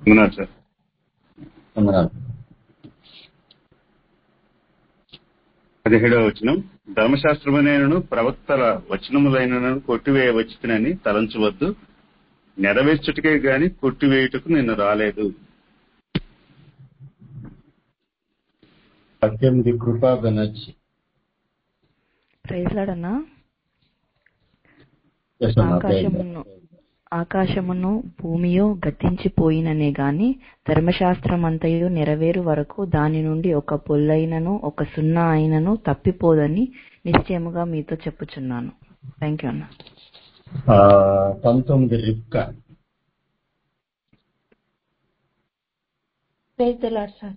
ఉన్నారు సార్ వందనాలు పదిహేడవ వచనం ధర్మశాస్త్రమునైనను ప్రవక్తల వచనములైనను కొట్టివేయవచ్చునని తలంచవద్దు నెరవేర్చుటకే గాని కొట్టివేయుటకు నేను రాలేదు పద్దెనిమిది కృపా బెనర్జీ ప్రైజ్లాడన్నా Yes, అమ్మా, praise the ఆకాశమును Lord. ఆకాశమును భూమియు గతించిపోయిననే గాని ధర్మశాస్త్రమంతయు నెరవేరు వరకు దాని నుండి ఒక పొల్లైనను ఒక సున్నా అయినను తప్పిపోదని నిశ్చయముగా మీతో చెప్పుచున్నాను థ్యాంక్ యూ అన్న ఆ, పంతొమ్మిది Ripka praise the Lord sir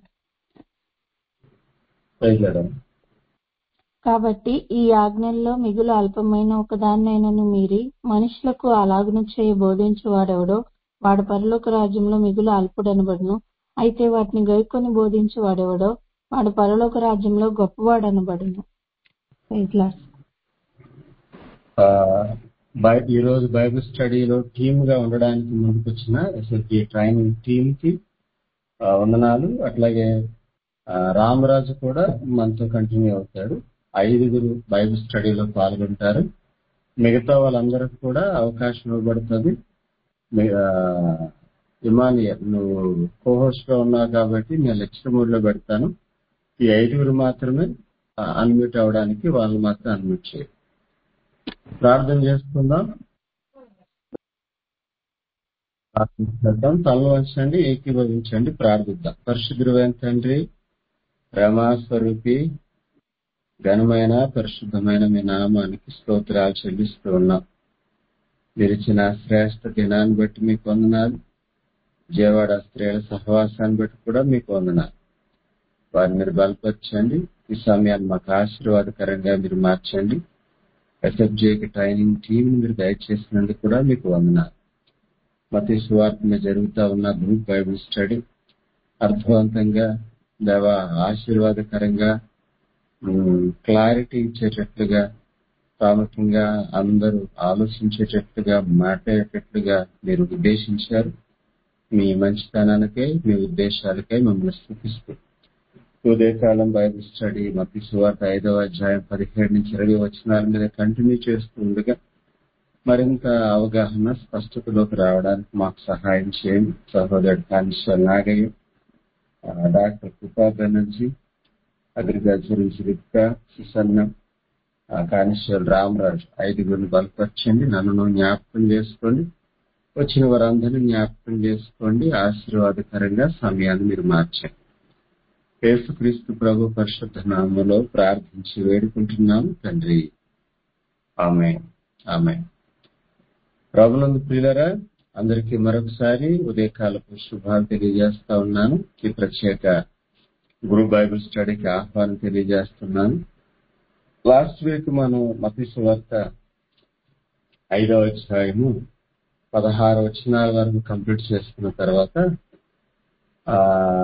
praise the Lord. కాబట్టి ఈ ఆజ్ఞల్లో మిగులు అల్పమైన ఒకదాన్నైనను మీరి మనుషులకు అలాగున చేయ బోధించు వాడెవడో వాడు పరలోక రాజ్యంలో మిగులు అల్పుడనబడును అయితే వాటిని గైకొని బోధించు వాడెవడో వాడు పరలోక రాజ్యంలో గొప్పవాడనబడును ప్రైజ్ లార్డ్ ఆ, బై- ఈ రోజు బైబిల్ స్టడీలో టీమ్ గా ఉండడానికి ముందుకు వచ్చిన ఎస్ఎల్పి ట్రైనింగ్ టీమ్ కి ఆ, వందనాలు అట్లాగే ఆ, రామరాజు కూడా మనతో కంటిన్యూ అవుతాడు ఐదుగురు బైబిల్ స్టడీలో పాల్గొంటారు మిగతా వాళ్ళందరికి కూడా అవకాశం ఇవ్వబడుతుంది మీ- ఆ, ఇమానియల్ నువ్వు కోహోస్ట్ గా ఉన్నావు కాబట్టి నేను లెక్చర్ మోడ్ లో పెడతాను ఈ ఐదుగురు మాత్రమే అన్మ్యూట్ అవడానికి వాళ్ళు మాత్రం అన్మ్యూట్ చేయాలి ప్రార్థన చేసుకుందాం ప్రార్థించేద్దాం తల వంచండి ఏకీభవించండి ప్రార్థిద్దాం పరిశుద్ధుడైన తండ్రి రమాస్వరూపి ఘనమైన పరిశుద్ధమైన మీ నామానికి స్తోత్రాలు చెల్లిస్తూ ఉన్నాం మీరు ఇచ్చిన శ్రేష్ఠ దినాన్ని బట్టి మీకు వందనాలు జయవాడ స్త్రీల సహవాసాన్ని బట్టి కూడా మీకు వందనాలు వారిని మీరు బలపరచండి ఈ సమయాన్ని మాకు ఆశీర్వాదకరంగా మీరు మార్చండి ఎస్ఎఫ్జేకి ట్రైనింగ్ టీం మీరు దయచేసినందుకు కూడా మీకు వందనాలు మత సువార్తన జరుగుతా ఉన్న గ్రూప్ బైబిల్ స్టడీ అర్థవంతంగా దేవ ఆశీర్వాదకరంగా క్లారిటీ ఇచ్చేటట్లుగా ప్రాముఖ్యంగా అందరూ ఆలోచించేటట్లుగా మాట్లాడేటట్లుగా మీరు ఉద్దేశించారు మీ మంచితనానికై మీ ఉద్దేశాలకై మమ్మల్ని స్థుతిస్తూ ఉదయకాలం బైబిల్ స్టడీ మత సువార్త ఐదవ అధ్యాయం పదిహేడు నుంచి ఇరవై వచనాల మీద కంటిన్యూ చేస్తూ ఉండగా మరింత అవగాహన స్పష్టతలోకి రావడానికి మాకు సహాయం చేయండి సహోదరుడు కానిశ్వర్ నాగయ్య ఆ, డాక్టర్ కృపా బెనర్జీ అగ్రికల్చర్ రిప్కా సుసన్న ఆ, కానిశ్వర్ రామరాజు ఐదుగురిని బలపరచండి నన్ను జ్ఞాపకం చేసుకోండి వచ్చిన వారందరినీ జ్ఞాపకం చేసుకోండి ఆశీర్వాదకరంగా సమయాన్ని మీరు మార్చండి యేసుక్రీస్తు ప్రభు పరిశుద్ధ నామములో ప్రార్థించి వేడుకుంటున్నాము తండ్రి ఆమె ఆమె ప్రభునందు ప్రియులరా అందరికీ మరొకసారి ఉదయకాలపు శుభాలు తెలియజేస్తా ఉన్నాను ఈ ప్రత్యేక గురు బైబిల్ స్టడీకి ఆహ్వానం తెలియజేస్తున్నాను లాస్ట్ వీక్ మనం మతీసు వార్త ఐదవ అధ్యాయము పదహారు వచనాల వరకు కంప్లీట్ చేసుకున్న తర్వాత ఆ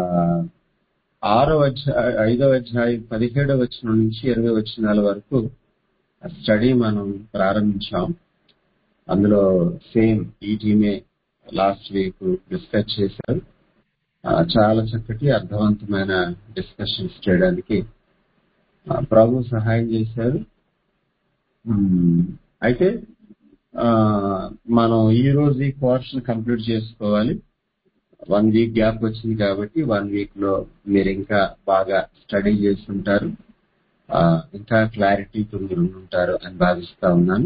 ఆరో అధ్యాయ ఐదవ అధ్యాయం పదిహేడవ వచనం నుంచి ఇరవై వచనాల వరకు స్టడీ మనం ప్రారంభించాం అందులో సేమ్ ఈ టీమే లాస్ట్ వీక్ డిస్కస్ చేశారు ఆ, చాలా చక్కటి అర్థవంతమైన డిస్కషన్స్ చేయడానికి ఆ, ప్రభు సహాయం చేశారు ఉమ్, అయితే ఆ, మనం ఈ రోజు ఈ కోర్స్ కంప్లీట్ చేసుకోవాలి వన్ వీక్ గ్యాప్ వచ్చింది కాబట్టి వన్ వీక్ లో మీరు ఇంకా బాగా స్టడీ చేసి ఉంటారు ఆ, ఇంకా క్లారిటీతో మీరు ఉంటారు అని భావిస్తా ఉన్నాను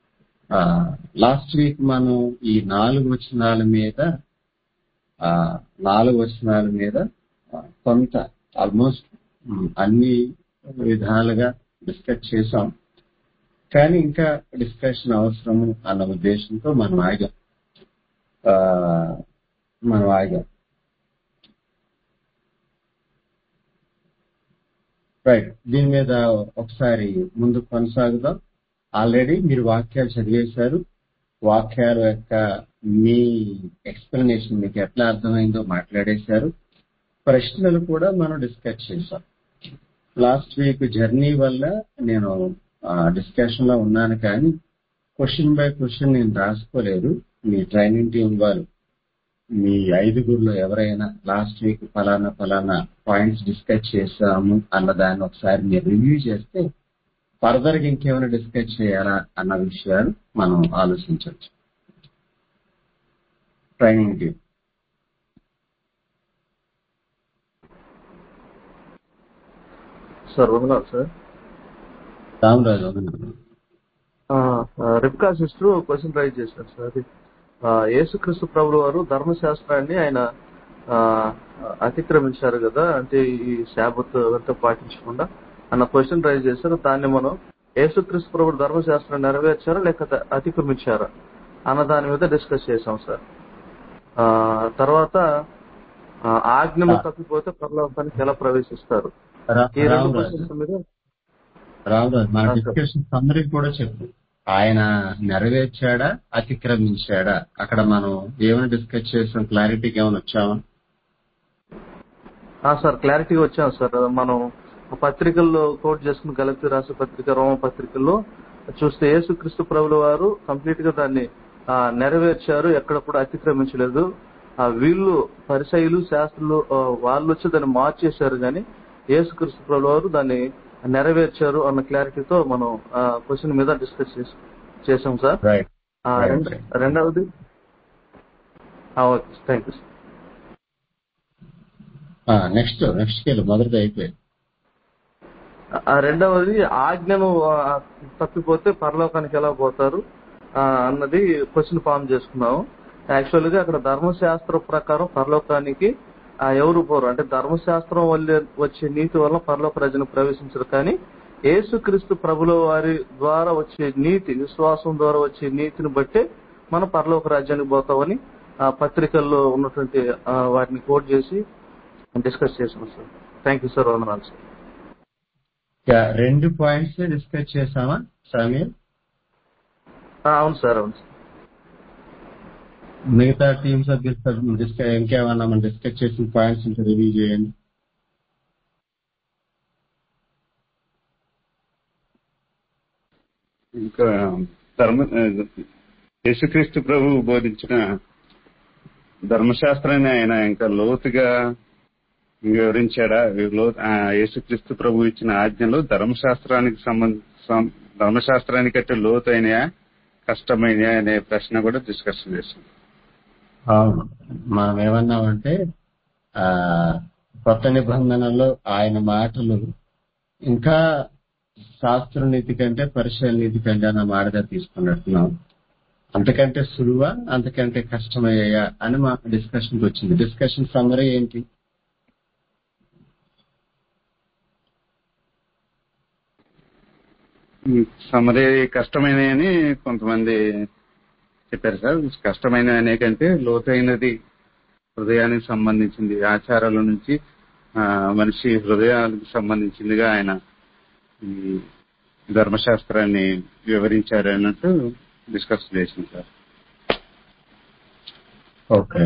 లాస్ట్ వీక్ మనం ఈ నాలుగు వచనాల మీద ఆ, నాలుగు వచనాల మీద ఆ, కొంత ఆల్మోస్ట్ అన్ని విధాలుగా డిస్కస్ చేసాం కానీ ఇంకా డిస్కషన్ అవసరము అన్న ఉద్దేశంతో మనం ఆగాం ఆ, మనం ఆగాం రైట్ దీని మీద ఒకసారి ముందు కొనసాగుదాం ఆల్రెడీ మీరు వాక్యాలు చదివేశారు వాక్యాల యొక్క మీ ఎక్స్ప్లెనేషన్ మీకు ఎట్లా అర్థమైందో మాట్లాడేశారు ప్రశ్నలు కూడా మనం డిస్కస్ చేశాం లాస్ట్ వీక్ జర్నీ వల్ల నేను డిస్కషన్ లో ఉన్నాను కానీ క్వశ్చన్ బై క్వశ్చన్ నేను రాసుకోలేదు మీ ట్రైనింగ్ టీం వారు మీ ఐదుగురులో ఎవరైనా లాస్ట్ వీక్ ఫలానా ఫలానా పాయింట్స్ డిస్కస్ చేసాము అన్న దాన్ని ఒకసారి మీరు రివ్యూ చేస్తే ఫర్దర్ గా ఇంకేమైనా డిస్కస్ చేయాలా అన్న విషయాలు మనం ఆలోచించవచ్చు ట్రైనింగ్ టీం సార్ వందనాలు సార్ రామరాజు అవునండి. రిప్కా సిస్టర్ క్వశ్చన్ రైజ్ చేశారు సార్ అది ఆ, యేసుక్రీస్తు ప్రభుల వారు ధర్మశాస్త్రాన్ని ఆయన ఆ, అతిక్రమించారు కదా అంటే ఈ శాబత్ అంతా పాటించకుండా అన్న క్వశ్చన్ రైజ్ చేశారు దాన్ని మనం యేసుక్రీస్తు ప్రభుడు ధర్మశాస్త్రాన్ని నెరవేర్చారా లేక అతిక్రమించారా అన్న దాని మీద డిస్కస్ చేశాం సార్ ఆ, తర్వాత ఆ, ఆజ్ఞలు తప్పిపోతే పరలోకానికి ఎలా ప్రవేశిస్తారు రా- ఈ రెండు రామరాజు క్వశ్చన్స్ మీద రామరాజు మన ఆ, సార్. డిస్కషన్ సమ్మరీ కూడా చెప్పు ఆయన నెరవేర్చాడా అతిక్రమించాడా అక్కడ మనం ఏమైనా డిస్కస్ చేసాం క్లారిటీకి ఏమైనా వచ్చామా ఆ, సార్ క్లారిటీగా వచ్చాం సార్ మనం పత్రికల్లో కోట్ చేసుకున్న గలతీ రాసిన పత్రిక రోమ పత్రికల్లో చూస్తే యేసుక్రీస్తు ప్రభుల వారు కంప్లీట్ గా దాన్ని ఆ, నెరవేర్చారు ఎక్కడ కూడా అతిక్రమించలేదు ఆ, వీళ్ళు పరిసయులు శాస్త్రులు ఆ, వాళ్ళు వచ్చి దాన్ని మార్చేశారు కానీ యేసుక్రీస్తు ప్రభుల వారు దాన్ని నెరవేర్చారు అన్న క్లారిటీతో మనం క్వశ్చన్ మీద డిస్కస్ చేసాం సార్ రైట్ ఆ, Right, రెండ- right. రెండవది okay thank you next next కెళ్ళి మొదటిది అయిపోయింది ఆ రెండవది ఆజ్ఞను ఆ, తప్పిపోతే పరలోకానికి ఎలా పోతారు ఆ, అన్నది క్వశ్చన్ ఫామ్ చేసుకున్నాము యాక్చువల్ గా అక్కడ ధర్మశాస్త్రం ప్రకారం పరలోకానికి ఆ, ఎవరు పోరు అంటే ధర్మశాస్త్రం వల్ల వచ్చే నీతి వల్ల పరలోక రాజ్యాన్ని ప్రవేశించరు కానీ యేసుక్రీస్తు ప్రభుల వారి ద్వారా వచ్చే నీతి విశ్వాసం ద్వారా వచ్చే నీతిని బట్టే మనం పరలోక రాజ్యానికి పోతామని ఆ పత్రికల్లో ఉన్నటువంటి ఆ, వాటిని కోట్ చేసి డిస్కస్ చేసాం సార్ థ్యాంక్ యూ సార్ వందనాలు సార్ యా, రెండు పాయింట్స్ డిస్కస్ చేసామా సమీర్ ఆ, అవును సార్ అవును సార్ మిగతా టీమ్ సభ్యులు డిస్కస్ ఇంకేమన్నా మనం డిస్కస్ చేసిన పాయింట్స్ ఉంటే రివ్యూ చేయండి ఇంకా ధర్మ యేసుక్రీస్తు ప్రభు బోధించిన ధర్మశాస్త్రాన్ని ఆయన ఇంకా లోతుగా వివరించాడా లో- ఆ యేసుక్రీస్తు ప్రభు ఇచ్చిన ఆజ్ఞలు ధర్మశాస్త్రానికి సంబంధ ధర్మశాస్త్రానికంటే లోతైనయా కష్టమైనయా అనే ప్రశ్న కూడా డిస్కషన్ చేశాం అవును మనం ఏమన్నామంటే ఆ కొత్త నిబంధనలో ఆయన మాటలు ఇంకా శాస్త్ర నీతి కంటే పరిశీలన నీతి కంటే అన్న మాటగా తీసుకున్నట్టున్నాం అంతకంటే సులువా అంతకంటే కష్టమయ్యాయా అని మా డిస్కషన్కి వచ్చింది డిస్కషన్ సమ్మరీ ఏంటి సమరీ కష్టమైనవి కొంతమంది చెప్పారు సార్ కష్టమైన అనే కంటే లోతైనది హృదయానికి సంబంధించింది ఆచారాల నుంచి ఆ, మనిషి హృదయాలకు సంబంధించిందిగా ఆయన ఈ ధర్మశాస్త్రాన్ని వివరించారు అన్నట్టు డిస్కస్ చేసింది సార్ ఓకే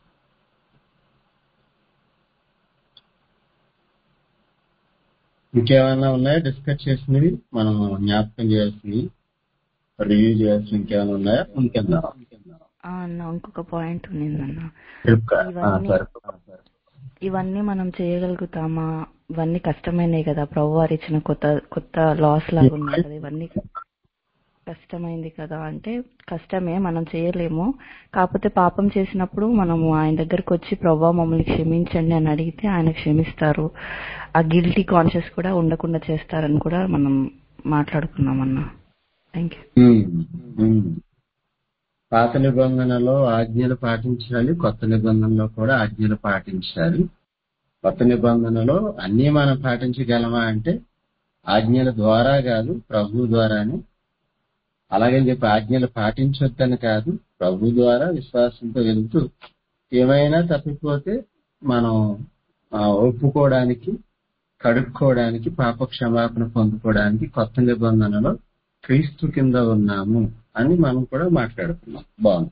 ఇంకేమైనా ఉన్నాయా డిస్కస్ చేసినవి మనం జ్ఞాపకం చేయాల్సినవి రివ్యూ చేయాల్సినవి ఇంకేమైనా ఉన్నాయా ఇంకేందా ఆ, అన్న ఇంకొక పాయింట్ ఉన్నిందన్న రిప్కా ఆ, ఇవన్నీ సరే ఇవన్నీ మనం చేయగలుగుతామా ఇవన్నీ కష్టమైనవి కదా ప్రభు వారు ఇచ్చిన కొత్త కొత్త లాస్ లాగా ఉన్నాయి కదా ఇవన్నీ కష్టమైంది కదా అంటే కష్టమే మనం చేయలేము కాకపోతే పాపం చేసినప్పుడు మనము ఆయన దగ్గరకు వచ్చి ప్రభా మమ్మల్ని క్షమించండి అని అడిగితే ఆయన క్షమిస్తారు ఆ గిల్టీ కాన్షియస్ కూడా ఉండకుండా చేస్తారని కూడా మనం మాట్లాడుకున్నాం అన్న థ్యాంక్ యూ ఉమ్, ఉమ్. పాత నిబంధనలో ఆజ్ఞలు పాటించాలి కొత్త నిబంధనలో కూడా ఆజ్ఞలు పాటించాలి కొత్త నిబంధనలో అన్ని మనం పాటించగలమా అంటే ఆజ్ఞల ద్వారా కాదు ప్రభు ద్వారానే అలాగని చెప్పి ఆజ్ఞలు పాటించొద్దని కాదు ప్రభు ద్వారా విశ్వాసంతో వెళ్తూ ఏమైనా తప్పిపోతే మనం ఆ, ఒప్పుకోవడానికి కడుక్కోవడానికి పాప క్షమాపణ పొందుకోవడానికి కొత్త నిబంధనలో క్రీస్తు కింద ఉన్నాము అని మనం కూడా మాట్లాడుకున్నాం బాగుంది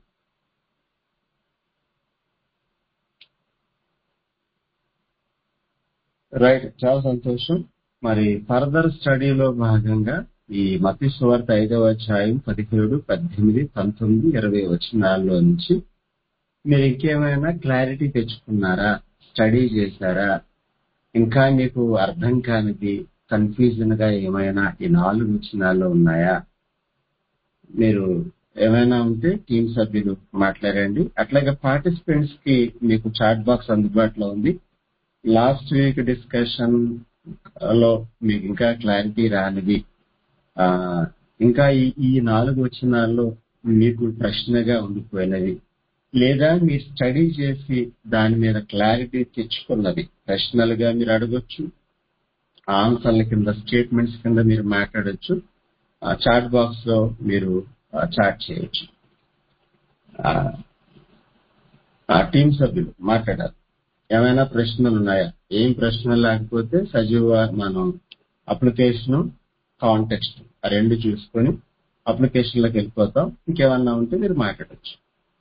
రైట్ చాలా సంతోషం మరి ఫర్దర్ స్టడీలో భాగంగా ఈ మతి సువార్త ఐదవ అధ్యాయం పదిహేడు పద్దెనిమిది పంతొమ్మిది ఇరవై వచనాల్లో నుంచి మీరు ఇంకేమైనా క్లారిటీ తెచ్చుకున్నారా స్టడీ చేశారా ఇంకా మీకు అర్థం కానిది కన్ఫ్యూజన్ గా ఏమైనా ఈ నాలుగు వచనాల్లో ఉన్నాయా మీరు ఏమైనా ఉంటే టీం సభ్యులు మాట్లాడండి అట్లాగే పార్టిసిపెంట్స్ కి మీకు చాట్ బాక్స్ అందుబాటులో ఉంది లాస్ట్ వీక్ డిస్కషన్ లో మీకు ఇంకా క్లారిటీ రానిది ఆ ఇంకా ఈ ఈ నాలుగు వచనాల్లో మీకు ప్రశ్నగా ఉండిపోయినది లేదా మీరు స్టడీ చేసి దాని మీద క్లారిటీ తెచ్చుకున్నది ప్రశ్నలుగా మీరు అడగొచ్చు ఆన్సర్ల కింద స్టేట్మెంట్స్ కింద మీరు మాట్లాడొచ్చు చాట్ బాక్స్ లో మీరు చాట్ చేయొచ్చు ఆ టీం సభ్యులు మాట్లాడారు ఏమైనా ప్రశ్నలు ఉన్నాయా ఏం ప్రశ్నలు లేకపోతే సజీవ మనం అప్లికేషన్ కాంటెక్స్ట్ ఆ రెండు చూసుకొని అప్లికేషన్ లోకి వెళ్ళిపోతాం ఇంకేమన్నా ఉంటే మీరు మాట్లాడచ్చు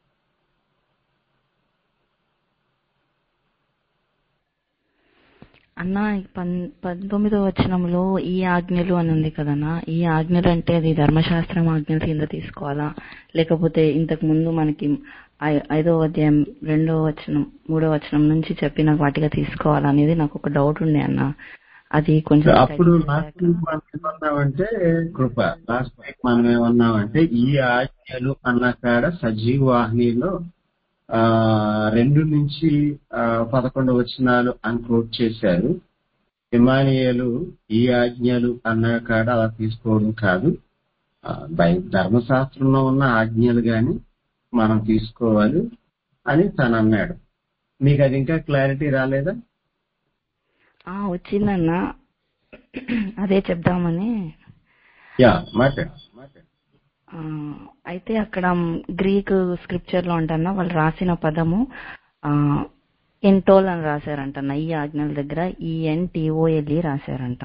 అన్న ఈ పన్- పంతొమ్మిదో వచనంలో ఈ ఆజ్ఞలు అని ఉంది కదన్నా ఈ ఆజ్ఞలు అంటే అది ధర్మశాస్త్రం ఆజ్ఞల కింద తీసుకోవాలా లేకపోతే ఇంతకు ముందు మనకి ఐ- ఐదో అధ్యాయం రెండో వచనం మూడో వచనం నుంచి చెప్పిన వాటిగా తీసుకోవాలా అనేది నాకు ఒక డౌట్ ఉండే అన్న అది కొంచెం అప్పుడు study లాస్ట్ చేశాక- వీక్ మనం ఏమన్నామంటే కృప లాస్ట్ వీక్ మనం ఏమన్నామంటే ఈ ఆజ్ఞలు అన్న కాడ సజీవ వాహినిలో ఆ రెండు నుంచి ఆ, పదకొండు వచనాలు అని కోట్ చేశారు ఇమానియలు ఈ ఆజ్ఞలు అన్న కాడ అలా తీసుకోవడం కాదు ఆ, బై- ధర్మశాస్త్రంలో ఉన్న ఆజ్ఞలు గాని మనం తీసుకోవాలి అని తను అన్నాడు మీకు అది ఇంకా క్లారిటీ రాలేదా ఆ వచ్చిందన్న అదే చెప్దామని యా మాట్లాడు మాట్లాడు ఆ, అయితే అక్కడ గ్రీక్ స్క్రిప్చర్ లో అంటన్నా వాళ్ళు రాసిన పదము ఎంటోల్ అని రాశారంటన్న ఈ ఆజ్ఞల దగ్గర ఈఎన్టీఓఎల్ఈ రాశారంట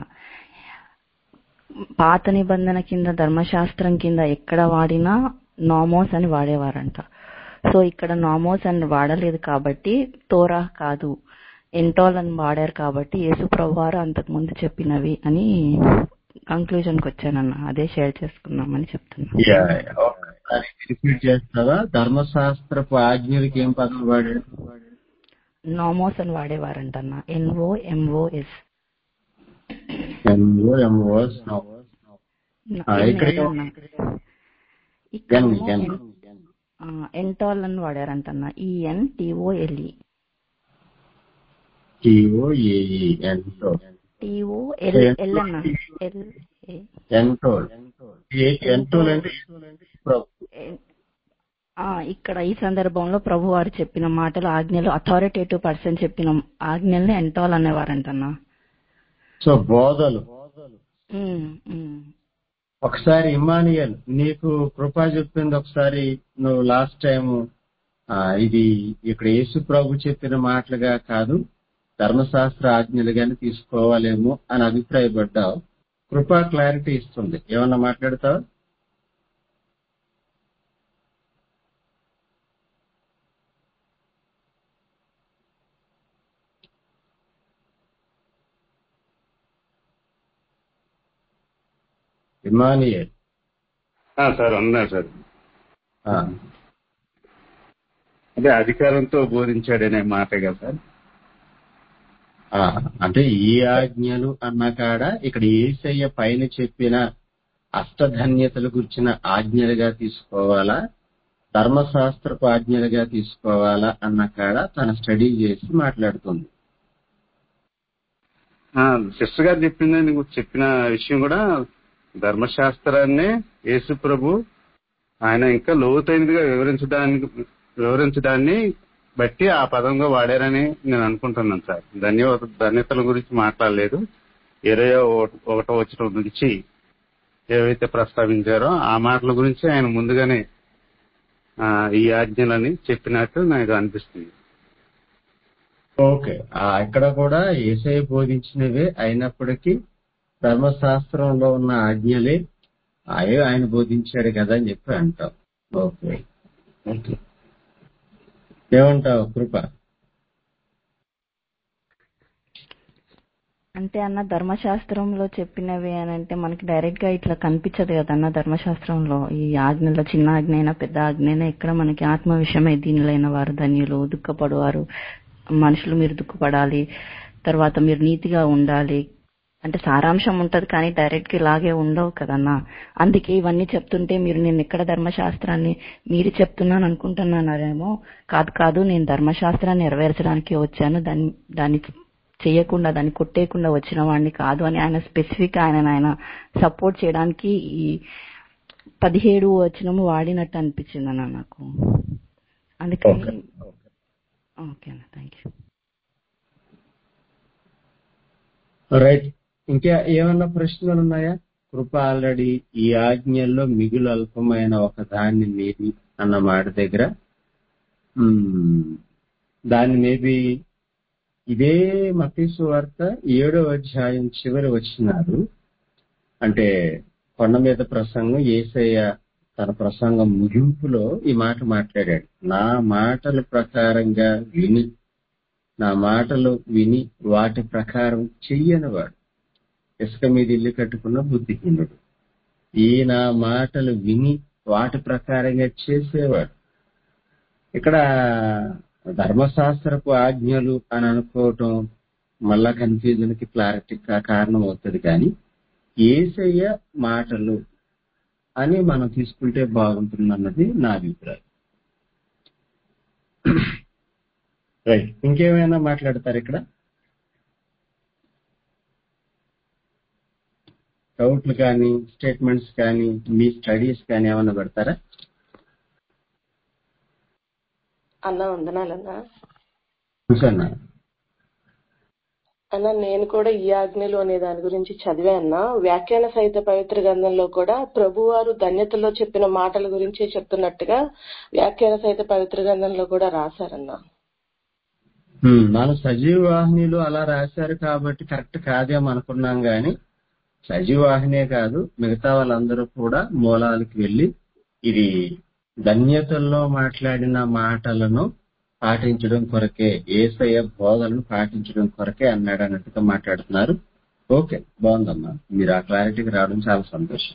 పాత నిబంధన కింద ధర్మశాస్త్రం కింద ఎక్కడ వాడినా నామోస్ అని వాడేవారంట సో ఇక్కడ నామోస్ అని వాడలేదు కాబట్టి తోరా కాదు ఎంటోల్ అని వాడారు కాబట్టి యేసు ప్రభువారు అంతకు ముందు చెప్పినవి అని కంక్లూజన్ కి వచ్చానన్న అదే షేర్ చేసుకుందామని చెప్తున్నా యా, యా. ఒకసారి రిపీట్ చేస్తావా ధర్మశాస్త్రపు ఆజ్ఞలకి ఏం పదం వాడాడు నామోస్ అని వాడేవారంటన్న N O M O S M O M O S no. ఆ, ఇక్కడ ఇక్కడ ఎన్ ఎన్ ఎంటాల్ అని వాడారంటన్న ఈఎన్ టిఓఎల్ఈ టిఓఏఈ ఎంటో టిఓ ఎల్ ఎల్ అన్న ఎల్ ఏ ఎంటోల్ ఏ- ఎంటోల్ అంటే ప్రభు. ఎన్- ఆ, ఇక్కడ ఈ సందర్భంలో ప్రభు వారు చెప్పిన మాటలు ఆజ్ఞలు అథారిటేటివ్ పర్సన్ చెప్పిన ఆజ్ఞల్ని ఎంటాల్ అనేవారంటన్నా సో బోధలు ఉమ్, ఉమ్. ఒకసారి ఇమానియల్ నీకు కృపా చెప్పింది ఒకసారి నువ్వు లాస్ట్ టైం ఇది ఇక్కడ యేసు ప్రభు చెప్పిన మాటలుగా కాదు ధర్మశాస్త్ర ఆజ్ఞలుగానే తీసుకోవాలేమో అని అభిప్రాయపడ్డావు కృపా క్లారిటీ ఇస్తుంది ఏమన్నా మాట్లాడతావు ఇమానియల్ ఆ, సార్ ఉన్నా సార్ ఆ, అదే అధికారంతో బోధించాడనే మాట కదా సార్ ఆ, అంటే ఈ ఆజ్ఞలు అన్న కాడ ఇక్కడ ఏసయ్య పైన చెప్పిన అష్టధన్యతలు గురించిన ఆజ్ఞలుగా తీసుకోవాలా ధర్మశాస్త్రపు ఆజ్ఞలుగా తీసుకోవాలా అన్న కాడ తన స్టడీ చేసి మాట్లాడుతుంది ఆ, సిస్టర్ గారు చెప్పింది నీకు చెప్పిన విషయం కూడా ధర్మశాస్త్రాన్నే యేసు ప్రభు ఆయన ఇంకా లోతైనదిగా వివరించడానికి వివరించడాన్ని బట్టి ఆ పదంగా వాడారని నేను అనుకుంటున్నాను సార్ ధన్యవాద ధన్యతల గురించి మాట్లాడలేదు ఇరవై ఒకటో వచ్చిన నుంచి ఏవైతే ప్రస్తావించారో ఆ మాటల గురించి ఆయన ముందుగానే ఆ, ఈ ఆజ్ఞలని చెప్పినట్టు నాకు అనిపిస్తుంది ఓకే ఆ, ఇక్కడ కూడా ఏసయ్య బోధించినవే అయినప్పటికీ ధర్మశాస్త్రంలో ఉన్న ఆజ్ఞలే అయ్యే ఆయన బోధించాడు కదా అని చెప్పి అంటాం ఓకే ఓకే ఏమంటావు కృప అంటే అన్న ధర్మశాస్త్రంలో చెప్పినవి అని అంటే మనకి డైరెక్ట్ గా ఇట్లా కనిపించదు కదా అన్న ధర్మశాస్త్రంలో ఈ ఆజ్ఞలో చిన్న ఆజ్ఞ అయినా పెద్ద ఆజ్ఞ అయినా ఇక్కడ మనకి ఆత్మ విషయమై దీనిలైన వారు ధన్యులు దుఃఖపడువారు మనుషులు మీరు దుఃఖపడాలి తర్వాత మీరు నీతిగా ఉండాలి అంటే సారాంశం ఉంటది కానీ డైరెక్ట్ గా ఇలాగే ఉండవు కదన్నా అందుకే ఇవన్నీ చెప్తుంటే మీరు నేను ఎక్కడ ధర్మశాస్త్రాన్ని మీరు చెప్తున్నాను అనుకుంటున్నారేమో కాదు కాదు నేను ధర్మశాస్త్రాన్ని నెరవేర్చడానికి వచ్చాను దాన్ని దాన్ని చేయకుండా దాన్ని కొట్టేయకుండా వచ్చిన వాడిని కాదు అని ఆయన స్పెసిఫిక్ ఆయన ఆయన సపోర్ట్ చేయడానికి ఈ పదిహేడు వచనము వాడినట్టు అనిపించింది అన్న నాకు అందుకని ఓకే ఓకే అన్న థ్యాంక్ యూ రైట్ ఇంకా ఏమన్నా ప్రశ్నలు ఉన్నాయా కృప ఆల్రెడీ ఈ ఆజ్ఞల్లో మిగులు అల్పమైన ఒక దాన్ని మేబీ అన్న మాట దగ్గర మ్మ్, దాన్ని మేబీ ఇదే మతీసు వార్త ఏడో అధ్యాయం చివరి వచ్చినారు అంటే కొండ మీద ప్రసంగం ఏసయ్య తన ప్రసంగం ముగింపులో ఈ మాట మాట్లాడాడు నా మాటల ప్రకారంగా విని నా మాటలు విని వాటి ప్రకారం చెయ్యనివాడు ఇసుక మీద ఇల్లు కట్టుకున్న బుద్ధిహీనుడు ఈ నా మాటలు విని వాటి ప్రకారంగా చేసేవాడు ఇక్కడ ధర్మశాస్త్రపు ఆజ్ఞలు అని అనుకోవటం మళ్ళా కన్ఫ్యూజన్ కి క్లారిటీ కారణం అవుతుంది కానీ ఏసయ్య మాటలు అని మనం తీసుకుంటే బాగుంటుంది అన్నది నా అభిప్రాయం రైట్ ఇంకేమైనా మాట్లాడతారు ఇక్కడ డౌట్లు కానీ స్టేట్మెంట్స్ కానీ మీ స్టడీస్ కానీ ఏమైనా పెడతారా అన్న వందనాలన్నా కూర్చోన్నా అన్న నేను కూడా ఈ ఆజ్ఞలు అనే దాని గురించి చదివా అన్న వ్యాఖ్యాన సహిత పవిత్ర గ్రంథంలో కూడా ప్రభువారు ధన్యతలో చెప్పిన మాటల గురించే చెప్తున్నట్టుగా వ్యాఖ్యాన సహిత పవిత్ర గ్రంథంలో కూడా రాశారన్న హ్మ్, మన సజీవ వాహినిలో అలా రాశారు కాబట్టి కరెక్ట్ కాదేమో అనుకున్నాం గాని సజీవ వాహినే కాదు మిగతా వాళ్ళందరూ కూడా మూలాలకు వెళ్లి ఇది ధన్యతల్లో మాట్లాడిన మాటలను పాటించడం కొరకే ఏసయ్య బోధనను పాటించడం కొరకే అన్నాడు అన్నట్టుగా మాట్లాడుతున్నారు ఓకే బాగుందమ్మా మీరు ఆ క్లారిటీకి రావడం చాలా సంతోషం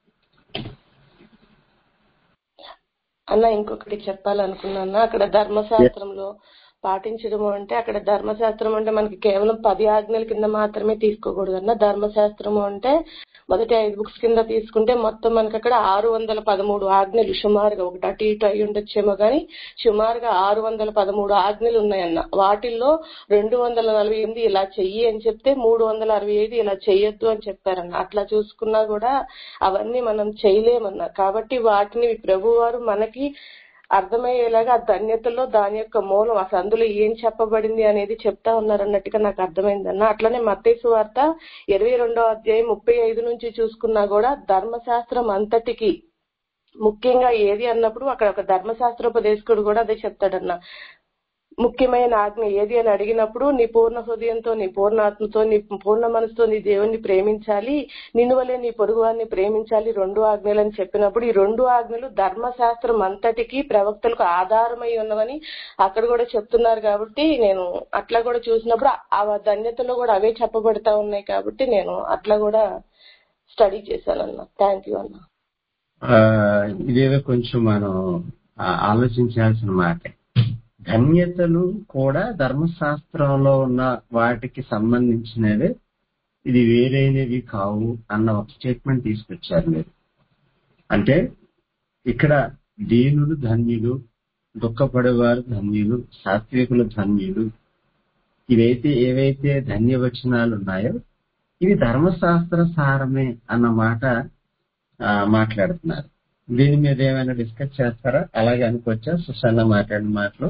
అన్న ఇంకొకటి చెప్పాలనుకున్నా అక్కడ ధర్మశాస్త్రంలో పాటించడం అంటే అక్కడ ధర్మశాస్త్రం అంటే మనకి కేవలం పది ఆజ్ఞల కింద మాత్రమే తీసుకోకూడదు అన్న ధర్మశాస్త్రము అంటే మొదటి ఐదు బుక్స్ కింద తీసుకుంటే మొత్తం మనకి అక్కడ ఆరు వందల పదమూడు ఆజ్ఞలు సుమారుగా ఒకటి అటు ఇటు అయి ఉండొచ్చేమో కానీ సుమారుగా ఆరు వందల పదమూడు ఆజ్ఞలు ఉన్నాయన్న వాటిల్లో రెండు వందల నలభై ఎనిమిది ఇలా చెయ్యి అని చెప్తే మూడు వందల అరవై ఐదు ఇలా చెయ్యొద్దు అని చెప్పారన్న అట్లా చూసుకున్నా కూడా అవన్నీ మనం చేయలేమన్న కాబట్టి వాటిని ప్రభువారు మనకి అర్థమయ్యేలాగా ఆ ధన్యతలో దాని యొక్క మూలం అసలు అందులో ఏం చెప్పబడింది అనేది చెప్తా ఉన్నారు అన్నట్టుగా నాకు అర్థమైందన్న అట్లనే మత్తేసు వార్త ఇరవై రెండో అధ్యాయం ముప్పై ఐదు నుంచి చూసుకున్నా కూడా ధర్మశాస్త్రం అంతటికి ముఖ్యంగా ఏది అన్నప్పుడు అక్కడ ఒక ధర్మశాస్త్రోపదేశకుడు కూడా అదే చెప్తాడన్న ముఖ్యమైన ఆజ్ఞ ఏది అని అడిగినప్పుడు నీ పూర్ణ హృదయంతో నీ పూర్ణ ఆత్మతో నీ పూర్ణ మనసుతో నీ దేవుణ్ణి ప్రేమించాలి నిన్ను వలే నీ పొరుగువారిని ప్రేమించాలి రెండు ఆజ్ఞలు అని చెప్పినప్పుడు ఈ రెండు ఆజ్ఞలు ధర్మశాస్త్రం అంతటికి ప్రవక్తలకు ఆధారమై ఉన్నవని అక్కడ కూడా చెప్తున్నారు కాబట్టి నేను అట్లా కూడా చూసినప్పుడు ఆ ధన్యతలో కూడా అవే చెప్పబడతా ఉన్నాయి కాబట్టి నేను అట్లా కూడా స్టడీ చేశానన్న థ్యాంక్ యూ అన్న ఆ, ఇదేదో కొంచెం మనం ఆ, ఆలోచించాల్సిన మాట ధన్యతలు కూడా ధర్మశాస్త్రంలో ఉన్న వాటికి సంబంధించినవే ఇది వేరైనవి కావు అన్న ఒక స్టేట్మెంట్ తీసుకొచ్చారు మీరు అంటే ఇక్కడ దీనులు ధన్యులు దుఃఖపడేవారు ధన్యులు సాత్వికులు ధన్యులు ఇవైతే ఏవైతే ధన్యవచనాలు ఉన్నాయో ఇవి ధర్మశాస్త్ర సారమే అన్న మాట ఆ, మాట్లాడుతున్నారు దీని మీద ఏమైనా డిస్కస్ చేస్తారా అలాగే అనుకోవచ్చా సుసన్న మాట్లాడిన మాటలు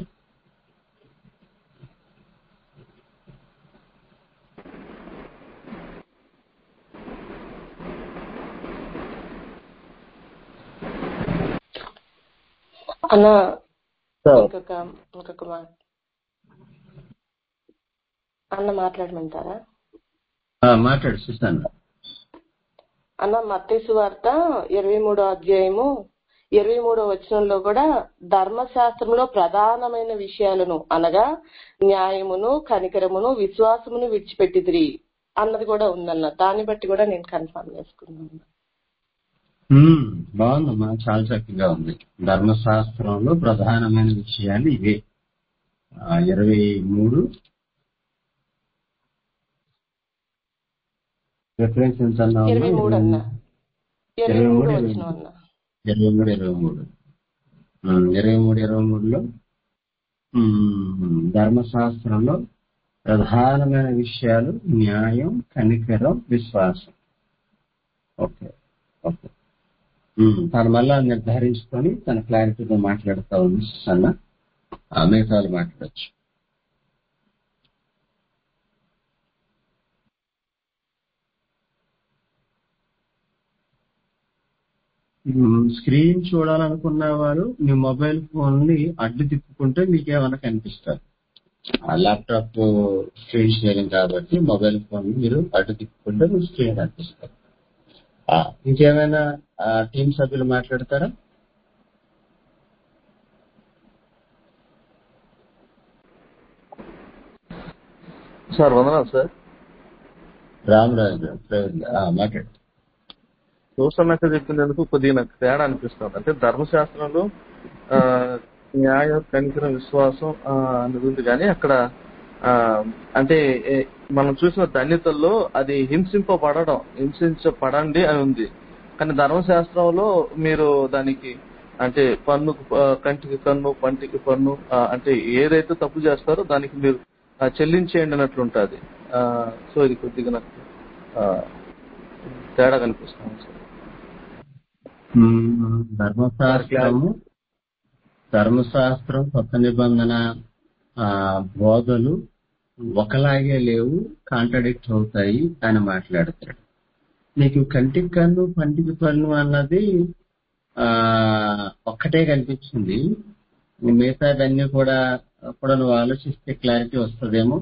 అన్న ఇంకొక ఇంకొక మాట అన్న మాట్లాడమంటారా ఆ, మాట్లాడు సుసన్న అన్న మత్తేసు వార్త ఇరవై మూడో అధ్యాయము ఇరవై మూడో వచనంలో కూడా ధర్మశాస్త్రంలో ప్రధానమైన విషయాలను అనగా న్యాయమును కనికరమును విశ్వాసమును విడిచిపెట్టిదిరి అన్నది కూడా ఉందన్న దాన్ని బట్టి కూడా నేను కన్ఫర్మ్ చేసుకున్నాను ఉమ్, బాగుందమ్మా చాలా చక్కగా ఉంది ధర్మశాస్త్రంలో ప్రధానమైన విషయాలు ఇవే ఆ, ఇరవై మూడు రిఫరెన్స్ ఎంత అన్నావమ్మా ఇరవై మూడు అన్న ఇరవై ఇరవై మూడు మూడు ఇరవై వచ్చిన మూడు అన్న ఇరవై మూడు ఇరవై మూడు ఉమ్, ఇరవై మూడు ఇరవై మూడులో ఉమ్, ధర్మశాస్త్రంలో ప్రధానమైన విషయాలు న్యాయం కనికరం విశ్వాసం ఓకే ఓకే ఉమ్, తను మళ్ళా నిర్ధారించుకొని తన క్లారిటీతో మాట్లాడుతూ ఉంది సన్న ఆ మిగతాలు మాట్లాడచ్చు స్క్రీన్ చూడాలనుకున్న వారు మీ మొబైల్ ఫోన్ ని అడ్డు తిప్పుకుంటే మీకేమైనా కనిపిస్తారు ఆ ల్యాప్టాప్ స్క్రీన్ షేరింగ్ కాబట్టి మొబైల్ ఫోన్ ని మీరు అడ్డు తిప్పుకుంటే మీ స్క్రీన్ కనిపిస్తారు ఆ, ఇంకేమైనా టీం సభ్యులు మాట్లాడతారా సార్ వందనాలు సార్ రామరాజు ప్రవీణ్ ఆ, మాట్లాడు చూస్తున్నట్టు చెప్పినందుకు కొద్దిగా నాకు తేడా అనిపిస్తుంది అంటే ధర్మశాస్త్రంలో ఆ, న్యాయం కనికరం విశ్వాసం ఆ, అనేది ఉంది కానీ అక్కడ ఆ, అంటే ఏ, మనం చూసిన ధన్యతల్లో అది హింసింపబడడం హింసించబడండి అని ఉంది కానీ ధర్మశాస్త్రంలో మీరు దానికి అంటే పన్ను కంటికి కన్ను పంటికి పన్ను ఆ, అంటే ఏదైతే తప్పు చేస్తారో దానికి మీరు ఆ, చెల్లించేయండి అన్నట్లు ఉంటుంది సో ఇది కొద్దిగా నాకు ఆ, తేడా కనిపిస్తుంది సార్ ఉమ్, ధర్మశాస్త్రము ధర్మశాస్త్రం కొత్త నిబంధన ఆ బోధలు ఒకలాగే లేవు కాంట్రడిక్ట్ అవుతాయి అని మాట్లాడతాడు నీకు కంటికి కన్ను పంటికి పన్ను అన్నది ఆ ఒక్కటే కనిపించింది మిగతావన్నీ కూడా కూడా నువ్వు ఆలోచిస్తే క్లారిటీ వస్తుందేమో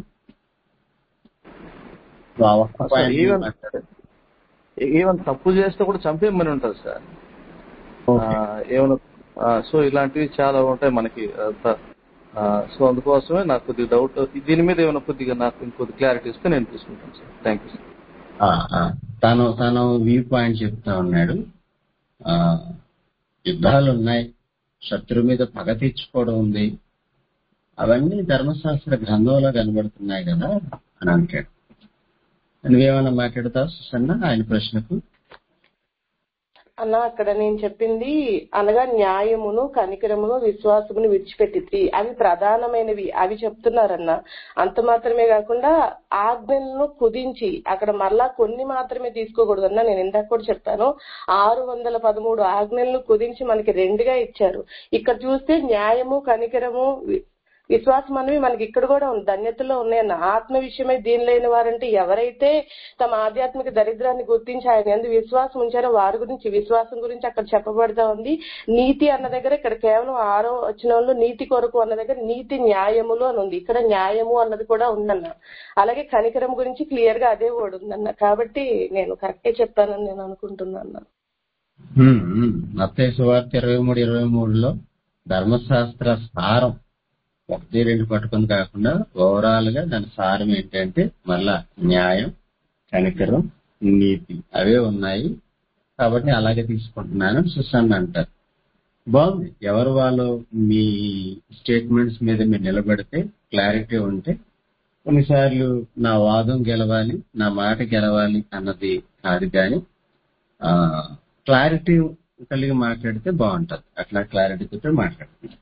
ఆ ఒక్క సార్ పాయింట్ మీద ఈవెన్ మాట్లాడు ఈవెన్ తప్పు చేస్తే కూడా చంపేయమని ఉంటుంది సార్ ఆ, ఓకే ఏమైనా ఆ, సో ఇలాంటివి చాలా ఉంటాయి మనకి ఆ, త- ఆ, సో అందుకోసమే నాకు కొద్దిగా డౌట్ దీని మీద ఏమైనా కొద్దిగా నాకు ఇంకొద్ది క్లారిటీ ఇస్తే నేను తీసుకుంటాను సార్ థ్యాంక్ యూ సార్ ఆ, ఆ. తను తను వ్యూ పాయింట్ చెప్తా ఉన్నాడు ఆ యుద్ధాలు ఉన్నాయి శత్రు మీద పగ తీర్చుకోవడం ఉంది అవన్నీ ధర్మశాస్త్ర గ్రంథంలో కనబడుతున్నాయి కదా అని అంటాడు నువ్వేమన్నా మాట్లాడతావు సుసన్న ఆయన ప్రశ్నకు అన్న అక్కడ నేను చెప్పింది అనగా న్యాయమును కనికరమును విశ్వాసమును విడిచిపెట్టి అవి ప్రధానమైనవి అవి చెప్తున్నారన్న అంత మాత్రమే కాకుండా ఆజ్ఞలను కుదించి అక్కడ మరలా కొన్ని మాత్రమే తీసుకోకూడదన్న నేను ఇందాక కూడా చెప్పాను ఆరు వందల పదమూడు ఆజ్ఞలను కుదించి మనకి రెండుగా ఇచ్చారు ఇక్కడ చూస్తే న్యాయము కనికరము వి- విశ్వాసం అనేవి మనకి ఇక్కడ కూడా ఉంది ధన్యతలో ఉన్నాయన్న ఆత్మ విషయమై దీని లేని వారంటే ఎవరైతే తమ ఆధ్యాత్మిక దరిద్రాన్ని గుర్తించి ఆయన ఎందు విశ్వాసం ఉంచారో వారి గురించి విశ్వాసం గురించి అక్కడ చెప్పబడతా ఉంది నీతి అన్న దగ్గర ఇక్కడ కేవలం ఆరో వచనంలో నీతి కొరకు అన్న దగ్గర నీతి న్యాయములు అని ఉంది ఇక్కడ న్యాయము అన్నది కూడా ఉందన్న అలాగే కనికరం గురించి క్లియర్ గా అదే వర్డ్ ఉందన్న కాబట్టి నేను కరెక్టే చెప్పానని నేను అనుకుంటున్నాను మత్తయి సువార్త ఇరవై మూడు ఇరవై మూడులో ధర్మశాస్త్ర సారం ఒకటి రెండు పట్టుకొని కాకుండా ఓవరాల్ గా దాని సారం ఏంటంటే మళ్ళా న్యాయం కనికరం నీతి అవే ఉన్నాయి కాబట్టి అలాగే తీసుకుంటున్నాను సుసన్ అంటారు బాగుంది ఎవరు వాళ్ళు మీ స్టేట్మెంట్స్ మీద మీరు నిలబడితే క్లారిటీ ఉంటే కొన్నిసార్లు నా వాదం గెలవాలి నా మాట గెలవాలి అన్నది కాదు కానీ క్లారిటీ కలిగి మాట్లాడితే బాగుంటది అట్లా క్లారిటీతో మాట్లాడుతుంది